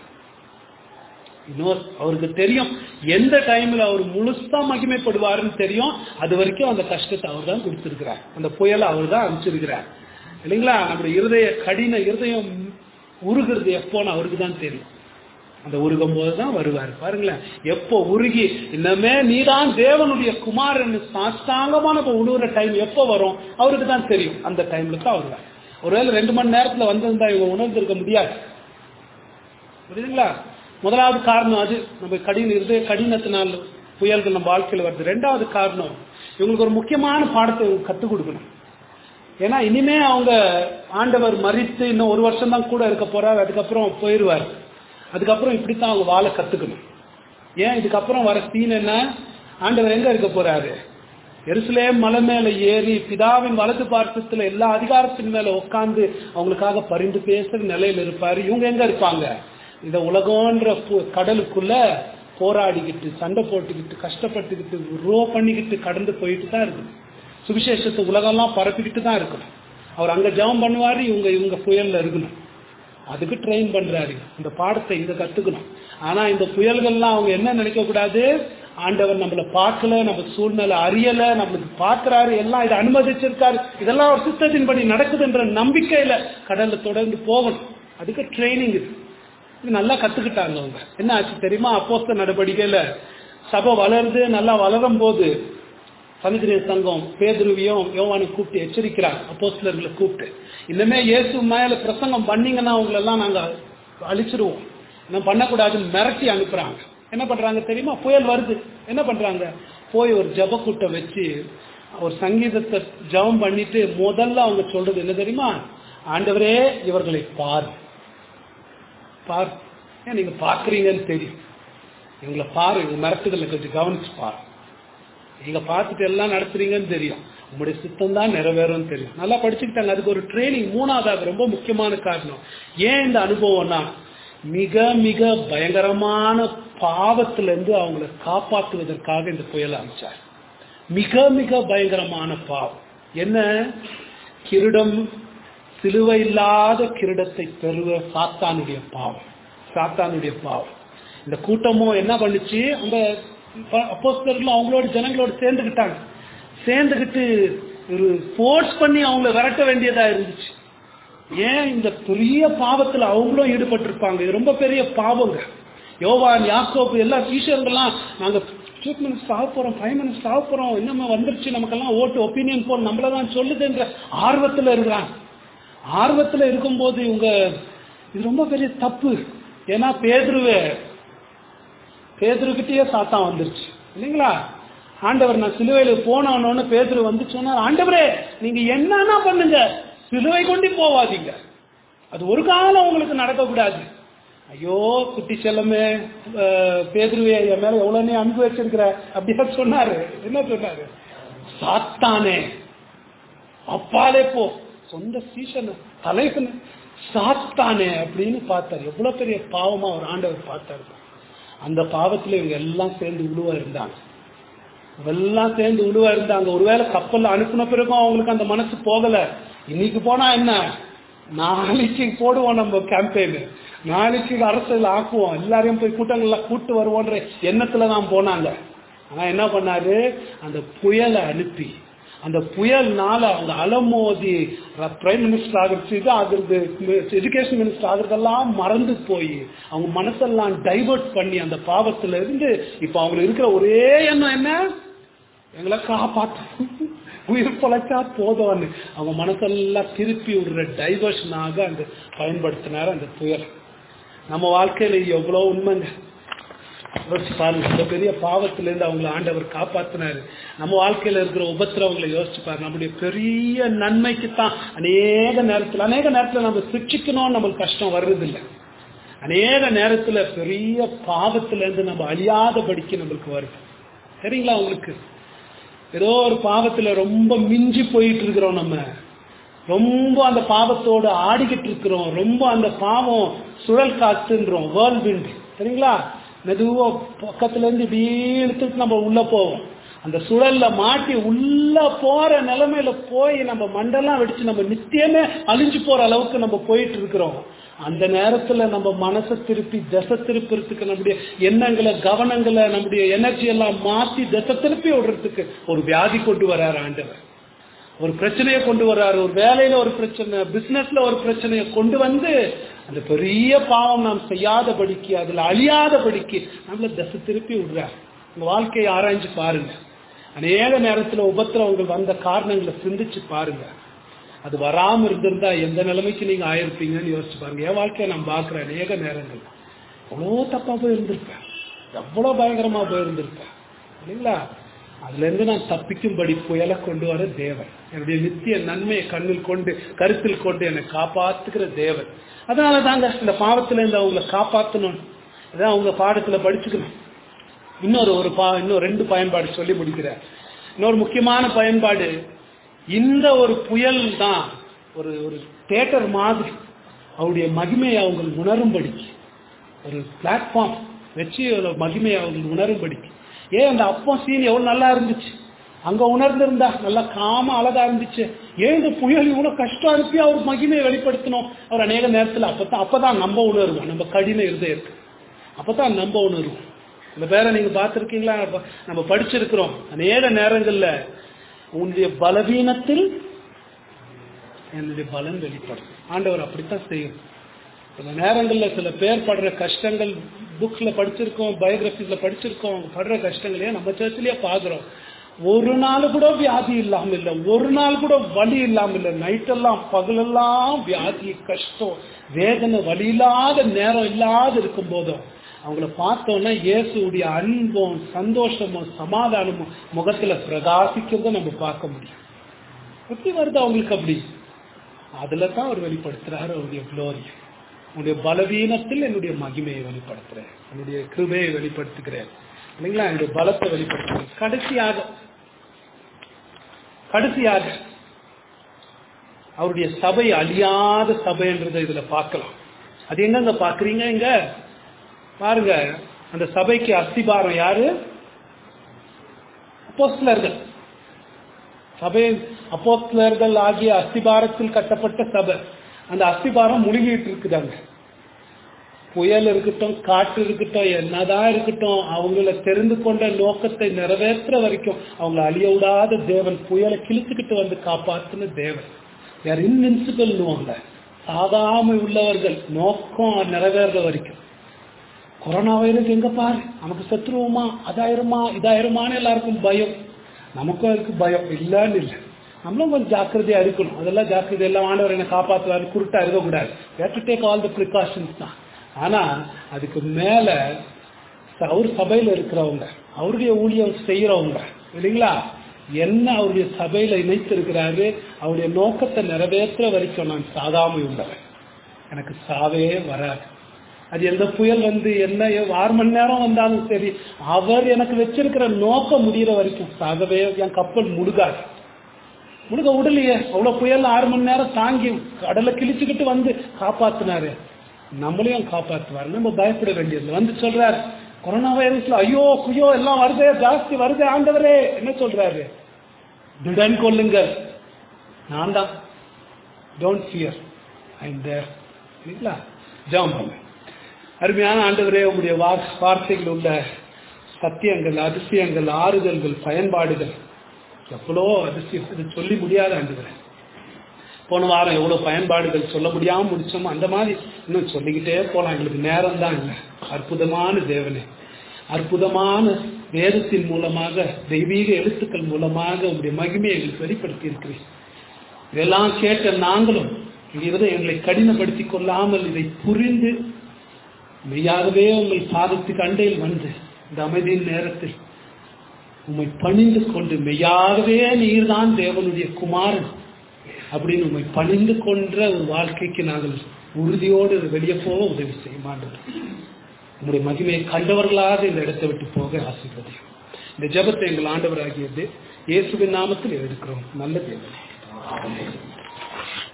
இன்னொரு அவருக்கு தெரியும் எந்த டைம்ல அவர் முழுசா மகிமைப்படுவாருன்னு தெரியும் அது வரைக்கும் அந்த கஷ்டத்தை அவர் தான் கொடுத்திருக்கிறார் அந்த புயலை அவர் தான் அனுப்பிச்சிருக்கிறார் இல்லைங்களா நம்முடைய இருதய கடின இருதயம் உருகிறது எப்போன்னு அவருக்கு தான் தெரியும் அந்த உருகும் போது தான் வருவார் பாருங்களேன் எப்போ உருகி இன்னமே நீதான் தேவனுடைய குமாரன் சாஸ்தாங்கமா நம்ம உழுவுற டைம் எப்போ வரும் அவருக்கு தான் தெரியும் அந்த டைம்ல தான் வருவார் ஒருவேளை ரெண்டு மணி நேரத்துல வந்திருந்தா இவங்க உணர்ந்திருக்க முடியாது புரியுதுங்களா முதலாவது காரணம் அது நம்ம கடின இருதய கடினத்தினால் புயல்கள் நம்ம வாழ்க்கையில் வருது ரெண்டாவது காரணம் இவங்களுக்கு ஒரு முக்கியமான பாடத்தை இவங்க கற்றுக் கொடுக்கணும் ஏன்னா இனிமே அவங்க ஆண்டவர் மறித்து இன்னும் ஒரு வருஷம் தான் கூட இருக்க போறாரு அதுக்கப்புறம் போயிடுவார் அதுக்கப்புறம் இப்படித்தான் அவங்க வாழ கத்துக்கணும் ஏன் இதுக்கப்புறம் வர சீன் என்ன ஆண்டவர் எங்க இருக்க போறாரு எருசலேம் மலை மேல ஏறி பிதாவின் வலது பார்க்கத்துல எல்லா அதிகாரத்தின் மேல உட்கார்ந்து அவங்களுக்காக பரிந்து பேசுற நிலையில இருப்பாரு இவங்க எங்க இருப்பாங்க இந்த உலகம்ன்ற பு- கடலுக்குள்ள போராடிக்கிட்டு சண்டை போட்டுக்கிட்டு கஷ்டப்பட்டுக்கிட்டு ரோ பண்ணிக்கிட்டு கடந்து போயிட்டு தான் இருக்குது சுவிசேஷத்தை உலகம்லாம் பரப்பிக்கிட்டு தான் இருக்கணும் அவர் அங்க ஜெபம் பண்ணுவாரு இவங்க இவங்க புயல்ல இருக்கணும் அதுக்கு ட்ரெயின் பண்றாரு இந்த பாடத்தை இங்க கத்துக்கணும் ஆனா இந்த புயல்கள்லாம் அவங்க என்ன நினைக்க கூடாது ஆண்டவர் நம்மள பார்க்கல நம்ம சூழ்நிலை அறியல நம்மளுக்கு பார்க்கறாரு எல்லாம் இதை அனுமதிச்சிருக்காரு இதெல்லாம் ஒரு சித்தத்தின்படி நடக்குதுன்ற நம்பிக்கையில கடல்ல தொடர்ந்து போகணும் அதுக்கு ட்ரைனிங் இது இது நல்லா கத்துக்கிட்டாங்க அவங்க என்ன ஆச்சு தெரியுமா அப்போஸ்த நடவடிக்கையில சபை வளருது நல்லா வளரும் போது சமுதிரிய சங்கம் பேதுருவியும் யோவானை கூப்பிட்டு எச்சரிக்கிறாங்க அப்போஸ்தலர்களை கூப்பிட்டு இன்னுமே இயேசு மேல பிரசங்கம் பண்ணீங்கன்னா உங்களை எல்லாம் நாங்க அழிச்சிருவோம் என்ன பண்ணக்கூடாதுன்னு மிரட்டி அனுப்புறாங்க என்ன பண்றாங்க தெரியுமா புயல் வருது என்ன பண்றாங்க போய் ஒரு ஜப கூட்டம் வச்சு ஒரு சங்கீதத்தை ஜபம் பண்ணிட்டு முதல்ல அவங்க சொல்றது என்ன தெரியுமா ஆண்டவரே இவர்களை பார் பார் ஏன் நீங்க பாக்குறீங்கன்னு தெரியும் இவங்களை பாரு இவங்க மிரட்டுதலை கொஞ்சம் கவனிச்சு பாரு நீங்க பார்த்துட்டு எல்லாம் நடத்துறீங்கன்னு தெரியும் உங்களுடைய சித்தம் தான் நிறைவேறும்னு தெரியும் நல்லா படிச்சுக்கிட்டாங்க அதுக்கு ஒரு ட்ரைனிங் மூணாவதாக ரொம்ப முக்கியமான காரணம் ஏன் இந்த அனுபவம்னா மிக மிக பயங்கரமான பாவத்துல இருந்து அவங்களை காப்பாற்றுவதற்காக இந்த புயலை அமைச்சார் மிக மிக பயங்கரமான பாவம் என்ன கிரீடம் சிலுவை இல்லாத கிரீடத்தை பெறுவ சாத்தானுடைய பாவம் சாத்தானுடைய பாவம் இந்த கூட்டமும் என்ன பண்ணுச்சு அந்த அப்போஸ்தலர்கள் அவங்களோட ஜனங்களோட சேர்ந்துக்கிட்டாங்க சேர்ந்துக்கிட்டு ஒரு ஃபோர்ஸ் பண்ணி அவங்கள விரட்ட வேண்டியதா இருந்துச்சு ஏன் இந்த பெரிய பாவத்துல அவங்களும் ஈடுபட்டிருப்பாங்க இது ரொம்ப பெரிய பாவங்க யோவான் யாக்கோப்பு எல்லா டீச்சர்கள்லாம் நாங்க டூ மினிட்ஸ் ஆக போறோம் ஃபைவ் மினிட்ஸ் ஆக போறோம் இன்னும் வந்துருச்சு நமக்கெல்லாம் ஓட்டு ஒப்பீனியன் போல் நம்மள தான் சொல்லுதுன்ற ஆர்வத்துல இருக்கிறாங்க ஆர்வத்துல இருக்கும்போது இவங்க இது ரொம்ப பெரிய தப்பு ஏன்னா பேதுருவே பேதுருக்கிட்டயே சாத்தான் வந்துருச்சு இல்லைங்களா ஆண்டவர் நான் சிலுவையில போனவனோன்னு பேதுரு வந்து சொன்னார் ஆண்டவரே நீங்க என்னன்னா பண்ணுங்க சிலுவை கொண்டு போவாதீங்க அது ஒரு காலம் உங்களுக்கு நடக்கக்கூடாது ஐயோ குட்டி செல்லமே அஹ், பேதுருவே என் மேல எவ்வளவு நீ அன்பு வச்சிருக்கிற அப்படியா சொன்னாரு என்ன சொன்னாரு சாத்தானே அப்பாலே போ சொந்த சீசன் தலைவன் சாத்தானே அப்படின்னு பார்த்தாரு எவ்வளவு பெரிய பாவமா ஒரு ஆண்டவர் பார்த்தாரு அந்த பாவத்துல இவங்க எல்லாம் சேர்ந்து உழுவா இருந்தாங்க எல்லாம் சேர்ந்து உழுவா இருந்தாங்க ஒருவேளை கப்பல்ல அனுப்பின பிறகும் அவங்களுக்கு அந்த மனசு போகல இன்னைக்கு போனா என்ன நாளைக்கு போடுவோம் நம்ம கேம்பெயின் நாளைக்கு அரசியல் ஆக்குவோம் எல்லாரையும் போய் கூட்டங்கள்ல கூட்டு வருவோன்ற எண்ணத்துல தான் போனாங்க ஆனா என்ன பண்ணாரு அந்த புயலை அனுப்பி அந்த புயல்னால அவங்க அலமோதி பிரைம் மினிஸ்டர் ஆகிறது இது ஆகுறது எஜுகேஷன் மினிஸ்டர் ஆகுறதெல்லாம் மறந்து போய் அவங்க மனசெல்லாம் டைவர்ட் பண்ணி அந்த பாவத்துல இருந்து இப்ப அவங்களுக்கு இருக்கிற ஒரே எண்ணம் என்ன எங்களை காப்பாற்றும் உயிர் பொழைச்சா போதும்னு அவங்க மனசெல்லாம் திருப்பி விடுற டைவர்ஷனாக அந்த பயன்படுத்தினார் அந்த புயல் நம்ம வாழ்க்கையில எவ்வளவு உண்மைங்க யோசிச்சு பாருங்க இந்த பெரிய பாவத்துல இருந்து அவங்களை ஆண்டவர் காப்பாத்தினாரு நம்ம வாழ்க்கையில இருக்கிற உபத்திரவங்களை யோசிச்சு பாரு நம்முடைய பெரிய நன்மைக்கு தான் அநேக நேரத்துல அநேக நேரத்துல நம்ம சிக்ஷிக்கணும் நம்மளுக்கு கஷ்டம் வர்றதில்லை அநேக நேரத்துல பெரிய பாவத்துல இருந்து நம்ம அழியாதபடிக்கு நம்மளுக்கு வருது சரிங்களா உங்களுக்கு ஏதோ ஒரு பாவத்துல ரொம்ப மிஞ்சி போயிட்டு இருக்கிறோம் நம்ம ரொம்ப அந்த பாவத்தோட ஆடிக்கிட்டு இருக்கிறோம் ரொம்ப அந்த பாவம் சுழல் காத்துன்றோம் வேர்ல்ட் விண்ட் சரிங்களா மெதுவா பக்கத்துல இருந்து இப்படியே இழுத்துட்டு நம்ம உள்ள போவோம் அந்த சுழல்ல மாட்டி உள்ள போற நிலைமையில போய் நம்ம மண்டெல்லாம் வெடிச்சு நம்ம நித்தியமே அழிஞ்சு போற அளவுக்கு நம்ம போயிட்டு இருக்கிறோம் அந்த நேரத்துல நம்ம மனசை திருப்பி திசை திருப்புறதுக்கு நம்முடைய எண்ணங்களை கவனங்களை நம்முடைய எனர்ஜி எல்லாம் மாத்தி திசை திருப்பி விடுறதுக்கு ஒரு வியாதி கொண்டு வராரு ஆண்டவர் ஒரு பிரச்சனையை கொண்டு வர்றாரு ஒரு வேலையில ஒரு பிரச்சனை பிசினஸ்ல ஒரு பிரச்சனையை கொண்டு வந்து அந்த பெரிய பாவம் நாம் செய்யாதபடிக்கு அதுல அழியாதபடிக்கு நம்மள தசை திருப்பி விடுறார் உங்க வாழ்க்கையை ஆராய்ஞ்சு பாருங்க அநேக நேரத்துல உபத்திரவங்கள் வந்த காரணங்களை சிந்திச்சு பாருங்க அது வராம இருந்திருந்தா எந்த நிலைமைக்கு நீங்க ஆயிருப்பீங்கன்னு யோசிச்சு பாருங்க என் வாழ்க்கையை நான் பாக்குறேன் அநேக நேரங்கள் எவ்வளோ தப்பா போயிருந்திருப்பேன் எவ்வளவு பயங்கரமா போயிருந்திருப்பேன் இல்லைங்களா அதுல இருந்து நான் தப்பிக்கும்படி புயலை கொண்டு வர தேவன் என்னுடைய நித்திய நன்மையை கண்ணில் கொண்டு கருத்தில் கொண்டு என்னை காப்பாத்துக்கிற தேவன் அதனால தாங்க இந்த பாவத்துல இருந்து அவங்கள காப்பாத்தணும் அதான் அவங்க பாடத்துல படிச்சுக்கணும் இன்னொரு ஒரு பா இன்னும் ரெண்டு பயன்பாடு சொல்லி முடிக்கிறேன் இன்னொரு முக்கியமான பயன்பாடு இந்த ஒரு புயல் தான் ஒரு ஒரு தேட்டர் மாதிரி அவருடைய மகிமையை அவங்க உணரும்படிக்கு ஒரு பிளாட்ஃபார்ம் வச்சு ஒரு மகிமையை அவங்க உணரும்படிக்கு ஏன் அந்த அப்பம் சீன் எவ்வளவு நல்லா இருந்துச்சு அங்க உணர்ந்திருந்தா நல்லா காம அழகா இருந்துச்சு ஏன் இந்த புயல் இவ்வளவு கஷ்டம் அனுப்பி அவர் மகிமையை வெளிப்படுத்தணும் அவர் அநேக நேரத்துல அப்பதான் அப்பதான் நம்ம உணர்வோம் நம்ம கடின இருதயத்துக்கு அப்பதான் நம்ம உணர்வோம் இந்த பேரை நீங்க பார்த்திருக்கீங்களா நம்ம படிச்சிருக்கிறோம் அநேக நேரங்கள்ல உன்னுடைய பலவீனத்தில் என்னுடைய பலன் வெளிப்படும் ஆண்டவர் அப்படித்தான் செய்யும் சில நேரங்கள்ல சில பேர் படுற கஷ்டங்கள் புக்ஸ்ல படிச்சிருக்கோம் பயோகிராபிஸ்ல படிச்சிருக்கோம் அவங்க படுற கஷ்டங்களையே நம்ம சர்ச்சிலேயே பாக்குறோம் ஒரு நாள் கூட வியாதி இல்லாம இல்ல ஒரு நாள் கூட வலி இல்லாம இல்ல நைட்டெல்லாம் பகலெல்லாம் வியாதி கஷ்டம் வேதனை வலி இல்லாத நேரம் இல்லாத இருக்கும் போதும் அவங்கள பார்த்தோன்னா இயேசுடைய அன்பும் சந்தோஷமும் சமாதானமும் முகத்துல பிரகாசிக்கிறத நம்ம பார்க்க முடியும் எப்படி வருது அவங்களுக்கு அப்படி அதுல தான் அவர் வெளிப்படுத்துறாரு அவருடைய குளோரி உன்னுடைய பலவீனத்தில் என்னுடைய மகிமையை வெளிப்படுத்துறேன் என்னுடைய கிருபையை வெளிப்படுத்துகிறேன் இல்லைங்களா என்னுடைய பலத்தை வெளிப்படுத்துகிறேன் கடைசியாக கடைசியாக அவருடைய சபை அழியாத சபைன்றதை இதுல பார்க்கலாம் அது எங்கங்க பாக்குறீங்க இங்க பாருங்க அந்த சபைக்கு அஸ்திபாரம் யாரு அப்போஸ்லர்கள் சபை அப்போஸ்லர்கள் ஆகிய அஸ்திபாரத்தில் கட்டப்பட்ட சபை அந்த அஸ்திபாரம் முழுகிட்டு இருக்குதாங்க புயல் இருக்கட்டும் காற்று இருக்கட்டும் என்னதான் இருக்கட்டும் அவங்கள தெரிந்து கொண்ட நோக்கத்தை நிறைவேற்ற வரைக்கும் அவங்கள அழிய விடாத தேவன் புயலை கிழிச்சுக்கிட்டு வந்து காப்பாத்துன தேவன் வேற இன்வின்சிபிள்னுவாங்க சாதாம உள்ளவர்கள் நோக்கம் நிறைவேற வரைக்கும் கொரோனா வைரஸ் எங்க பாரு நமக்கு சத்துருவோமா அதாயிருமா இதாயிருமான்னு எல்லாருக்கும் பயம் நமக்கும் இருக்கு பயம் இல்லன்னு இல்லை நம்மளும் கொஞ்சம் ஜாக்கிரதையா இருக்கணும் அதெல்லாம் ஜாக்கிரதை எல்லாம் ஆண்டவர் என்ன காப்பாற்றுவாரு குருட்டா இருக்கக்கூடாது to take all the precautions தான் ஆனா அதுக்கு மேல அவர் சபையில இருக்கிறவங்க அவருடைய ஊழியம் செய்யறவங்க இல்லைங்களா என்ன அவருடைய சபையில இணைத்து இருக்கிறாரு அவருடைய நோக்கத்தை நிறைவேற்ற வரைக்கும் நான் சாதாம உள்ளவன் எனக்கு சாவே வராது அது எந்த புயல் வந்து என்ன ஆறு மணி நேரம் வந்தாலும் சரி அவர் எனக்கு வச்சிருக்கிற நோக்கம் முடிகிற வரைக்கும் சாகவே என் கப்பல் முழுகாது முழுக விடலையே அவ்வளவு புயல் ஆறு மணி நேரம் தாங்கி கடலை கிழிச்சுக்கிட்டு வந்து காப்பாத்தினாரு நம்மளையும் காப்பாத்துவாரு நம்ம பயப்பட வேண்டியது வந்து சொல்றாரு கொரோனா வைரஸ்ல ஐயோ குயோ எல்லாம் வருதே ஜாஸ்தி வருதே ஆண்டவரே என்ன சொல்றாரு திடன் கொள்ளுங்கள் நான் தான் டோன்ட் ஃபியர் ஐ தேர் இல்லைங்களா ஜாம் பண்ண அருமையான ஆண்டவரே உங்களுடைய வார்த்தைகள் உள்ள சத்தியங்கள் அதிசயங்கள் ஆறுதல்கள் பயன்பாடுகள் எவ்வளோ அதிசயம் இது சொல்லி முடியாத ஆண்டுகிறேன் போன வாரம் எவ்வளவு பயன்பாடுகள் சொல்ல முடியாம முடிச்சோமோ அந்த மாதிரி இன்னும் சொல்லிக்கிட்டே போலாம் எங்களுக்கு நேரம் தான் இல்லை அற்புதமான தேவனே அற்புதமான வேதத்தின் மூலமாக தெய்வீக எழுத்துக்கள் மூலமாக உங்களுடைய மகிமையை எங்களுக்கு வெளிப்படுத்தி இருக்கிறேன் இதெல்லாம் கேட்ட நாங்களும் இதை எங்களை கடினப்படுத்தி கொள்ளாமல் இதை புரிந்து மெய்யாகவே உங்கள் பாதத்துக்கு அண்டையில் வந்து இந்த அமைதியின் நேரத்தில் உம்மை பணிந்து கொண்டு மெய்யாகவே நீர்தான் தேவனுடைய குமாரன் அப்படின்னு உண்மை பணிந்து கொன்ற ஒரு வாழ்க்கைக்கு நாங்கள் உறுதியோடு வெளியே போக உதவி செய்ய மாட்டோம் உங்களுடைய மகிமையை கண்டவர்களாக இந்த இடத்தை விட்டு போக ஆசீர்வதியும் இந்த ஜெபத்தை எங்கள் ஆண்டவராகியது இயேசுவின் நாமத்தில் எடுக்கிறோம் நல்ல தேவனே